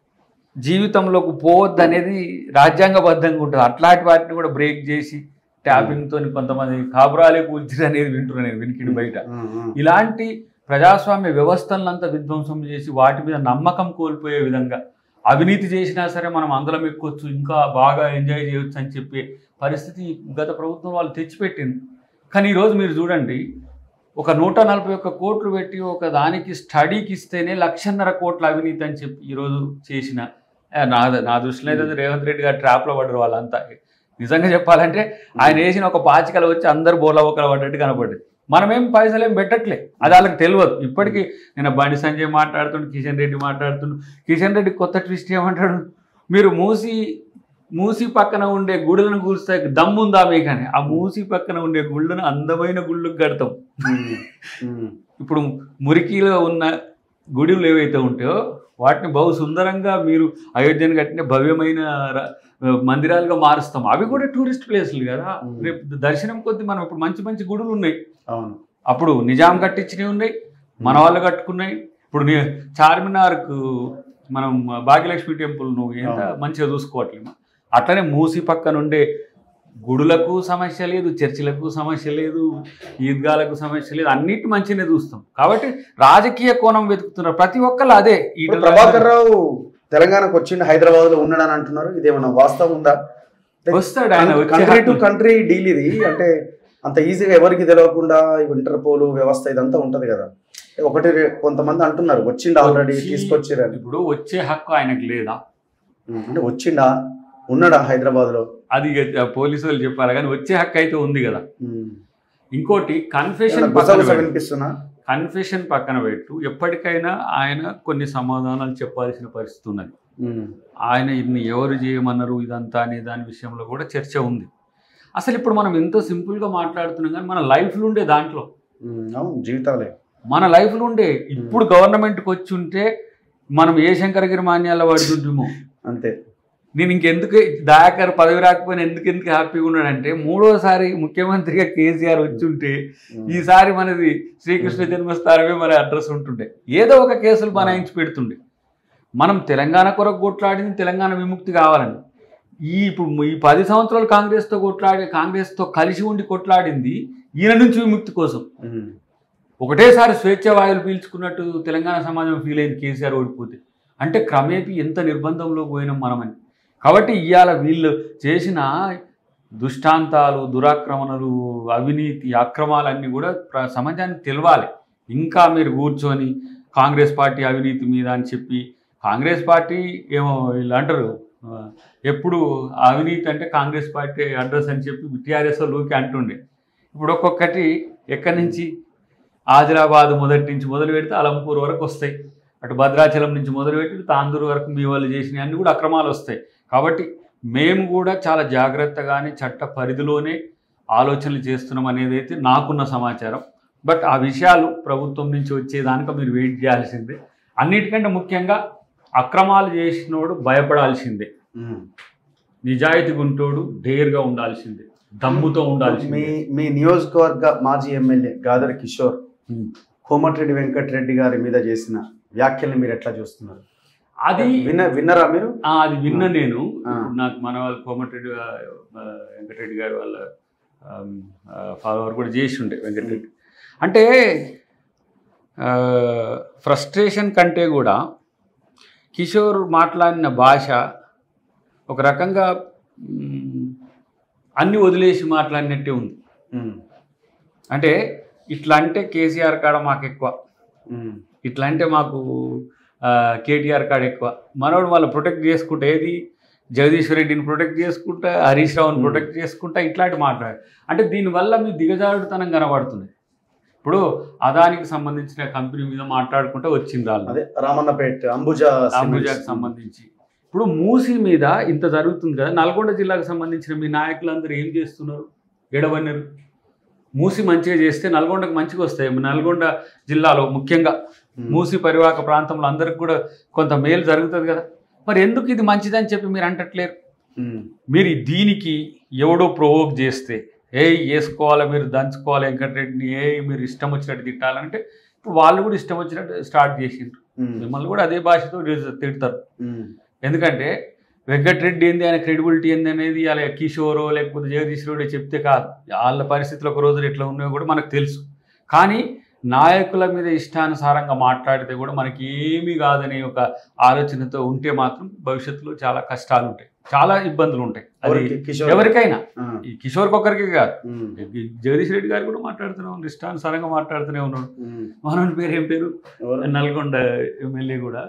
జీవితంలోకి పోవద్దు అనేది రాజ్యాంగబద్ధంగా ఉంటుంది అట్లాంటి వాటిని కూడా బ్రేక్ చేసి ట్యాపింగ్తో కొంతమంది కాపురాలే కూల్చిరు అనేది వింటున్నాను నేను వినికిడి బయట ఉమ్, ఉమ్. ఇలాంటి ప్రజాస్వామ్య వ్యవస్థలంతా విధ్వంసం చేసి వాటి మీద నమ్మకం కోల్పోయే విధంగా అవినీతి చేసినా సరే మనం అందరం ఎక్కొచ్చు ఇంకా బాగా ఎంజాయ్ చేయొచ్చు అని చెప్పే పరిస్థితి గత ప్రభుత్వం వాళ్ళు తెచ్చిపెట్టింది కానీ ఈరోజు మీరు చూడండి ఒక నూట నలభై ఒక్క కోట్లు పెట్టి ఒక దానికి స్టడీకి ఇస్తేనే లక్షన్నర కోట్ల అవినీతి అని చెప్పి ఈరోజు చేసిన ఆ, నా నా దృష్టిలో అయితే అది రేవంత్ రెడ్డి గారు ట్రాప్లో పడ్డారు వాళ్ళంతా నిజంగా చెప్పాలంటే ఆయన వేసిన ఒక పాచికలు వచ్చి అందరు బోర్ల ఒకరు పడ్డట్టు కనపడ్డది మనమేం పైసలు ఏం పెట్టట్లే అది వాళ్ళకి తెలియదు ఇప్పటికీ నేను బండి సంజయ్ మాట్లాడుతుండు కిషన్ రెడ్డి మాట్లాడుతుండు కిషన్ రెడ్డి కొత్త ట్విస్ట్ ఏమంటాడు మీరు మూసి మూసి పక్కన ఉండే గుడులను కూర్స్తే దమ్ముందా మీకని ఆ మూసి పక్కన ఉండే గుళ్ళను అందమైన గుళ్ళకు కడతాం ఉమ్, ఉమ్. ఇప్పుడు మురికిలో ఉన్న గుడులు ఏవైతే ఉంటాయో వాటిని బహు సుందరంగా మీరు అయోధ్యను కట్టిన భవ్యమైన ర- మందిరాలుగా మారుస్తాం అవి కూడా టూరిస్ట్ ప్లేస్లు కదా Mm. రేపు దర్శనం కొద్ది మనం ఇప్పుడు మంచి మంచి గుడులు ఉన్నాయి అవును అప్పుడు నిజాం కట్టించినవి ఉన్నాయి మన వాళ్ళు కట్టుకున్నాయి ఇప్పుడు ని- చార్మినార్కు మనం భాగ్యలక్ష్మి టెంపుల్ నువ్వు ఎంత అవును. మంచిగా చూసుకోవట్లేదు అట్లనే మూసి పక్కన ఉండే గుడులకు సమస్య లేదు చర్చిలకు సమస్య లేదు ఈద్గాలకు సమస్య లేదు అన్నిటి మంచిగానే చూస్తాం కాబట్టి రాజకీయ కోణం వెతుకుతున్నారు ప్రతి ఒక్కళ్ళు అదే ఇప్పుడు ఈటల ప్రభాకర్ రావు తెలంగాణకు వచ్చిండి హైదరాబాద్ లో ఉన్నాడని అంటున్నారు ఇదేమన్నా వాస్తవం ఉందా వస్తాడు ఆయన వచ్చే కంట్రీ టు హక్కు- కంట్రీ డీల్ ఇది అంటే అంత ఈజీగా ఎవరికి తెలియకుండా ఇంటర్పోల్ వ్యవస్థ ఇదంతా ఉంటది కదా ఒకటి రె- కొంతమంది అంటున్నారు వచ్చిండు ఆల్రెడీ వచ్చి- తీసుకొచ్చిరని ఇప్పుడు వచ్చే హక్కు ఆయనకు లేదా ఉమ్, అంటే వచ్చిండా ఉన్నాడా హైదరాబాద్ లో అది ఇక పోలీసు వాళ్ళు చెప్పాలి కానీ వచ్చే హక్కు అయితే ఉంది కదా ఉమ్. ఇంకోటి ఏమన్నా కన్ఫెషన్ గుసగుస వినిపిస్తున్నా కన్ఫెషన్ పక్కన పెట్టు ఎప్పటికైనా ఆయన కొన్ని సమాధానాలు చెప్పాల్సిన పరిస్థితి ఉన్నది ఉమ్, ఆయన ఇన్ని ఎవరు చేయమన్నారు ఇదంతా అనే దాని విషయంలో కూడా చర్చ ఉంది అసలు ఇప్పుడు మనం ఎంతో సింపుల్గా మాట్లాడుతున్నాం కానీ మన లైఫ్లో ఉండే దాంట్లో ఉమ్, అవును జీవితాలే మన లైఫ్లో ఉండే ఇప్పుడు గవర్నమెంట్కి వచ్చి ఉంటే మనం ఏ శంకరగిరి మాన్యాల పడుతుంటామో అంతే నేను ఇంకెందుకు దయాకర్ పదవి రాకపోయినా ఎందుకు ఎందుకు హ్యాపీగా ఉన్నాడంటే మూడోసారి ముఖ్యమంత్రిగా కేసీఆర్ వచ్చి ఉంటే ఈసారి మనది శ్రీకృష్ణ జన్మస్థానమే మన అడ్రస్ ఉంటుండే ఏదో ఒక కేసులు బనాయించి పెడుతుండే మనం తెలంగాణ కొరకు కొట్లాడింది తెలంగాణ విముక్తి కావాలని ఈ ఇప్పుడు ఈ పది సంవత్సరాలు కాంగ్రెస్తో కొట్లాడి కాంగ్రెస్తో కలిసి ఉండి కొట్లాడింది ఈయన నుంచి విముక్తి కోసం ఉమ్. ఒకటేసారి స్వేచ్ఛ వాయువులు పీల్చుకున్నట్టు తెలంగాణ సమాజం ఫీల్ అయింది కేసీఆర్ ఓడిపోతే అంటే క్రమేపీ ఎంత నిర్బంధంలో పోయినాం మనమని కాబట్టి ఇవాళ వీళ్ళు చేసిన దుష్టాంతాలు దురాక్రమణలు అవినీతి అక్రమాలన్నీ కూడా ప్ర- సమాజానికి తెలవాలి ఇంకా మీరు కూర్చొని కాంగ్రెస్ పార్టీ అవినీతి మీద అని చెప్పి కాంగ్రెస్ పార్టీ ఏమో వీళ్ళు అంటారు ఆ, ఎప్పుడు అవినీతి అంటే కాంగ్రెస్ పార్టీ అడ్రస్ అని చెప్పి టీఆర్ఎస్ లోకి అంటుండే ఇప్పుడు ఒక్కొక్కటి ఎక్కడి నుంచి ఆదిలాబాద్ మొదటి నుంచి మొదలు పెడితే అలంపూర్ వరకు వస్తాయి అటు భద్రాచలం నుంచి మొదలు పెట్టి తాందూరు వరకు మీ వాళ్ళు చేసినవి అన్నీ కూడా అక్రమాలు వస్తాయి కాబట్టి మేము కూడా చాలా జాగ్రత్తగానే చట్ట పరిధిలోనే ఆలోచనలు చేస్తున్నాం అనేది అయితే నాకున్న సమాచారం బట్ ఆ విషయాలు ప్రభుత్వం నుంచి వచ్చేదానిక మీరు వెయిట్ చేయాల్సిందే అన్నిటికంటే ముఖ్యంగా అక్రమాలు చేసినోడు భయపడాల్సిందే ఉమ్. నిజాయితీ గుంటోడు డేర్గా ఉండాల్సిందే దమ్ముతో మీ ఉండాల్సిందే మీ నియోజకవర్గ మాజీ ఎమ్మెల్యే గాదర్ కిషోర్ ఉమ్. కోమటిరెడ్డి వెంకటరెడ్డి గారి మీద చేసిన వ్యాఖ్యల్ని మీరు ఎట్లా చూస్తున్నారు అది విన్న విన్నరా మీరు ఆ, అది విన్న నేను ఆ. నాకు మన వాళ్ళ కోమటిరెడ్డి ఆ, వెంకటరెడ్డి గారు వాళ్ళ ఫాలోవర్ కూడా చేసి ఉండే వెంకటరెడ్డి అంటే ఫ్రస్ట్రేషన్ కంటే కూడా కిషోర్ మాట్లాడిన భాష ఒక రకంగా మ్, అన్ని వదిలేసి మాట్లాడినట్టే ఉంది ఉమ్. అంటే ఇట్లా అంటే కేసీఆర్ కాడ మాకు ఎక్కువ ఉమ్. ఇట్లా అంటే మాకు ఆ, కేటీఆర్ కాడ ఎక్కువ మనోడు వాళ్ళు ప్రొటెక్ట్ చేసుకుంటా ఏది జగదీశ్వర్ రెడ్డిని ప్రొటెక్ట్ చేసుకుంటా హరీష్ రావుని Hmm. ప్రొటెక్ట్ చేసుకుంటా ఇట్లాంటి మాట్లాడు అంటే దీనివల్ల మీ దిగజారుడుతనం కనబడుతుంది ఇప్పుడు అదానికి సంబంధించిన కంపెనీ మీద మాట్లాడుకుంటూ వచ్చింది వాళ్ళు అదే రామన్నపేట అంబుజా అంబుజాకి సంబంధించి ఇప్పుడు మూసి మీద ఇంత జరుగుతుంది కదా నల్గొండ జిల్లాకు సంబంధించిన మీ నాయకులందరూ ఏం చేస్తున్నారు ఎడవన్నారు మూసి మంచిగా చేస్తే నల్గొండకు మంచిగా వస్తాయి నల్గొండ జిల్లాలో ముఖ్యంగా ఉమ్. మూసి పరివాహక ప్రాంతంలో అందరికి కూడా కొంత మేలు జరుగుతుంది కదా మరి ఎందుకు ఇది మంచిదని చెప్పి మీరు అంటట్లేరు ఉమ్. మీరు దీనికి ఎవడో ప్రొవోక్ చేస్తే ఏ వేసుకోవాలి మీరు దంచుకోవాలి వెంకటరెడ్డిని ఏ మీరు ఇష్టం వచ్చినట్టు తిట్టాలంటే ఇప్పుడు వాళ్ళు కూడా ఇష్టం వచ్చినట్టు స్టార్ట్ చేసిండ్రు ఉమ్. మిమ్మల్ని కూడా అదే భాషతో తిడతారు ఉమ్. ఎందుకంటే వెంకటరెడ్డి ఏంది ఆయన క్రెడిబిలిటీ ఏంది అనేది అలా కిషోరో లేకపోతే జగదీశ్వరుడో చెప్తే కాదు వాళ్ళ పరిస్థితులు ఒక రోజులు ఎట్లా ఉన్నాయో కూడా మనకు తెలుసు కానీ నాయకుల మీద ఇష్టానుసారంగా మాట్లాడితే కూడా మనకి ఏమీ కాదనే ఒక ఆలోచనతో ఉంటే మాత్రం భవిష్యత్తులో చాలా కష్టాలు ఉంటాయి చాలా ఇబ్బందులు ఉంటాయి అది ఎవరికి? కిషోర్ ఎవరికైనా ఆ. ఈ కిషోర్కి ఒక్కరికి కాదు ఉమ్. జగదీష్ రెడ్డి గారు కూడా మాట్లాడుతూనే ఉన్నారు ఇష్టానుసారంగా మాట్లాడుతూనే ఉన్నాడు ఉమ్. మనోని పేరు ఏం పేరు ఎవరు? నల్గొండ ఎమ్మెల్యే కూడా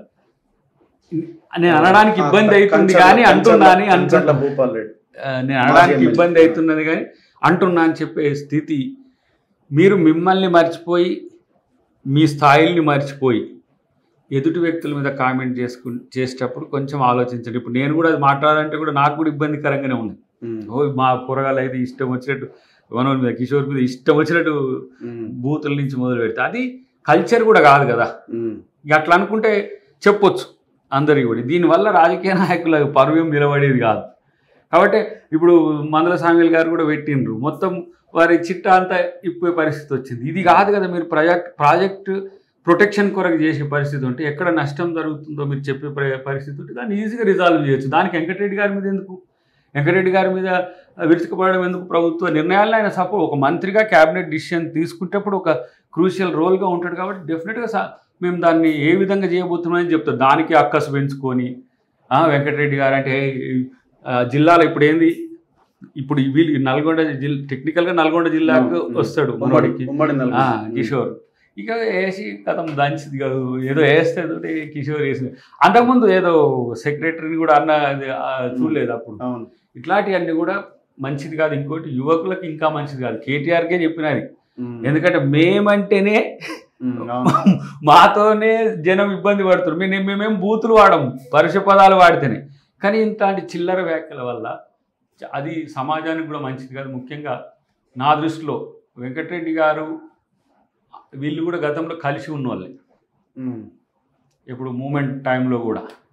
నేను అనడానికి ఆ, ఇబ్బంది అవుతుంది కంచర్ల- కానీ అంటున్నా అని కంచర్ల అంటున్నా భూపాల్ రెడ్డి ఆ, నేను అనడానికి ఎమ్మెల్యే. ఇబ్బంది అవుతున్నది కానీ అంటున్నా అని చెప్పే స్థితి మీరు మిమ్మల్ని మర్చిపోయి మీ స్థాయిల్ని మర్చిపోయి ఎదుటి వ్యక్తుల మీద కామెంట్ చేసుకు చేసేటప్పుడు కొంచెం ఆలోచించండి ఇప్పుడు నేను కూడా అది మాట్లాడాలంటే కూడా నాకు కూడా ఇబ్బందికరంగానే ఉంది ఉమ్. ఓ మా కూరగాయలు అయితే ఇష్టం వచ్చినట్టు మనోని మీద కిషోర్ మీద ఇష్టం వచ్చినట్టు ఉమ్. బూతుల నుంచి మొదలు పెడితే అది కల్చర్ కూడా కాదు కదా ఉమ్. ఇక అట్లా అనుకుంటే చెప్పొచ్చు అందరికి కూడా దీనివల్ల రాజకీయ నాయకుల పరువ్యం నిలబడేది కాదు కాబట్టి ఇప్పుడు మందల సామ్యుల్ గారు కూడా పెట్టిండ్రు మొత్తం వారి చిట్టా అంతా ఇప్పే పరిస్థితి వచ్చింది ఇది కాదు కదా మీరు ప్రాజెక్ట్ ప్రాజెక్ట్ ప్రొటెక్షన్ కొరకు చేసే పరిస్థితి ఉంటే ఎక్కడ నష్టం జరుగుతుందో మీరు చెప్పే ప్ర- పరిస్థితి ఉంటే దాన్ని ఈజీగా రిజాల్వ్ చేయొచ్చు దానికి వెంకటరెడ్డి గారి మీద ఎందుకు వెంకటరెడ్డి గారి మీద విరుచుకుపడడం ఎందుకు ప్రభుత్వ నిర్ణయాలను ఆయన సపోర్ట్ ఒక మంత్రిగా క్యాబినెట్ డిసిషన్ తీసుకుంటప్పుడు ఒక క్రూషియల్ రోల్గా ఉంటాడు కాబట్టి డెఫినెట్గా సా మేము దాన్ని ఏ విధంగా చేయబోతున్నామని చెప్తాం దానికి అక్కసు పెంచుకొని ఆ, వెంకటరెడ్డి గారు అంటే ఆ, జిల్లాలో ఇప్పుడు ఏంది ఇప్పుడు ఈ వీళ్ళు ఈ నల్గొండ జిల్లా టెక్నికల్గా నల్గొండ జిల్లాకు ఉమ్. వస్తాడు ఉమ్మడి మనోడికి ఉమ్మడి ఆ, నల్గొండ. కిషోర్ ఇక వేసి కథం దంచింది కాదు ఏదో వేస్తే తోటి కిషోర్ వేసింది అంతకుముందు ఏదో సెక్రటరీని కూడా అన్న అది, ఆ, చూడలేదు అప్పుడు అవును ఇట్లాంటివన్నీ కూడా మంచిది కాదు ఇంకోటి యువకులకు ఇంకా మంచిది కాదు కేటీఆర్కే చెప్పినది ఉమ్. ఎందుకంటే మేమంటేనే ఉమ్. అవును. మాతోనే జనం ఇబ్బంది పడుతున్నారు మేము మేమేం బూతులు వాడము పరుష పదాలు వాడితేనే కానీ ఇట్లాంటి చిల్లర వ్యాఖ్యల వల్ల చ- అది సమాజానికి కూడా మంచిది కాదు ముఖ్యంగా నా దృష్టిలో వెంకటరెడ్డి గారు వీళ్ళు కూడా గతంలో కలిసి ఉన్నవాళ్ళే ఉమ్. ఇప్పుడు మూమెంట్ టైంలో కూడా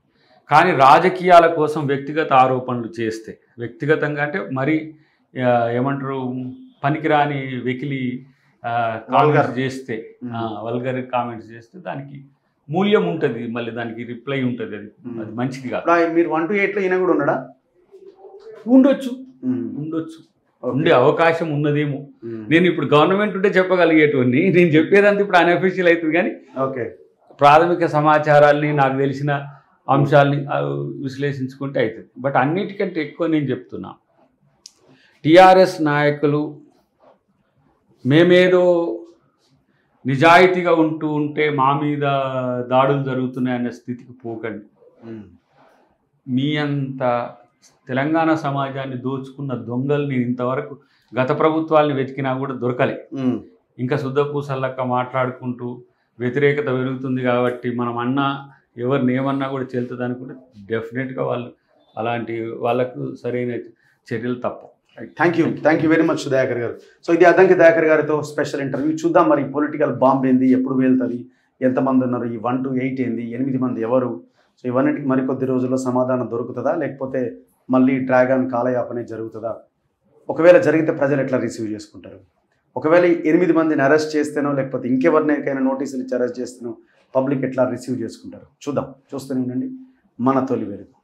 కానీ రాజకీయాల కోసం వ్యక్తిగత ఆరోపణలు చేస్తే వ్యక్తిగతంగా అంటే మరి ఆ, ఏమంటారు పనికిరాని వెకిలి కామెంట్స్ చేస్తే వల్గర్ కామెంట్స్ చేస్తే దానికి మూల్యం ఉంటుంది మళ్ళీ దానికి రిప్లై ఉంటుంది అది అది మంచిది కాదు ఇప్పుడు ఆయన- మీరు వన్ టు ఎయిట్లో ఈయన కూడా ఉన్నాడా ఉండొచ్చు ఉమ్. ఉండొచ్చు ఓకే. ఉండే అవకాశం ఉన్నదేమో ఉమ్. నేను ఇప్పుడు గవర్నమెంట్ ఉంటే చెప్పగలిగేటువంటి నేను చెప్పేదంతా ఇప్పుడు అన్అఫీషియల్ అవుతుంది కానీ ఓకే ప్రాథమిక సమాచారాల్ని నాకు తెలిసిన అంశాలని ఆ, విశ్లేషించుకుంటే అవుతుంది బట్ అన్నిటికంటే ఎక్కువ నేను చెప్తున్నా టిఆర్ఎస్ నాయకులు మేమేదో నిజాయితీగా ఉంటూ ఉంటే మా మీద దాడులు జరుగుతున్నాయనే స్థితికి పోకండి ఉమ్. మీ అంత తెలంగాణ సమాజాన్ని దోచుకున్న దొంగల్ని ఇంతవరకు గత ప్రభుత్వాల్ని వెతికినా కూడా దొరకలే ఉమ్. ఇంకా శుద్ధపూసల్లక్క మాట్లాడుకుంటూ వ్యతిరేకత పెరుగుతుంది కాబట్టి మనం అన్నా ఎవరిని ఏమన్నా కూడా చెల్తుంది అనుకుంటే డెఫినెట్గా వాళ్ళు అలాంటి వాళ్ళకు సరైన చర్యలు తప్ప thank you thank you very much Dayakar గారు సో ఇది అద్దంకి దయాకర్ గారితో స్పెషల్ ఇంటర్వ్యూ చూద్దాం మరి పొలిటికల్ బాంబ్ ఏంది ఎప్పుడు వెళ్తుంది ఎంతమంది ఉన్నారు ఈ వన్ టు ఎయిట్ ఏంది ఎనిమిది మంది ఎవరు సో ఇవన్నిటికి మరికొద్ది రోజుల్లో సమాధానం దొరుకుతుందా లేకపోతే మళ్ళీ డ్రాగన్ కాలయాపనే జరుగుతుందా ఒకవేళ జరిగితే ప్రజలు ఎట్లా రిసీవ్ చేసుకుంటారు ఒకవేళ ఈ ఎనిమిది మందిని అరెస్ట్ చేస్తేనో లేకపోతే ఇంకెవరినైనా నోటీసులు ఇచ్చి అరెస్ట్ చేస్తేనో పబ్లిక్ ఎట్లా రిసీవ్ చేసుకుంటారు చూద్దాం చూస్తూనే ఉండండి మన తొలి వెలుగు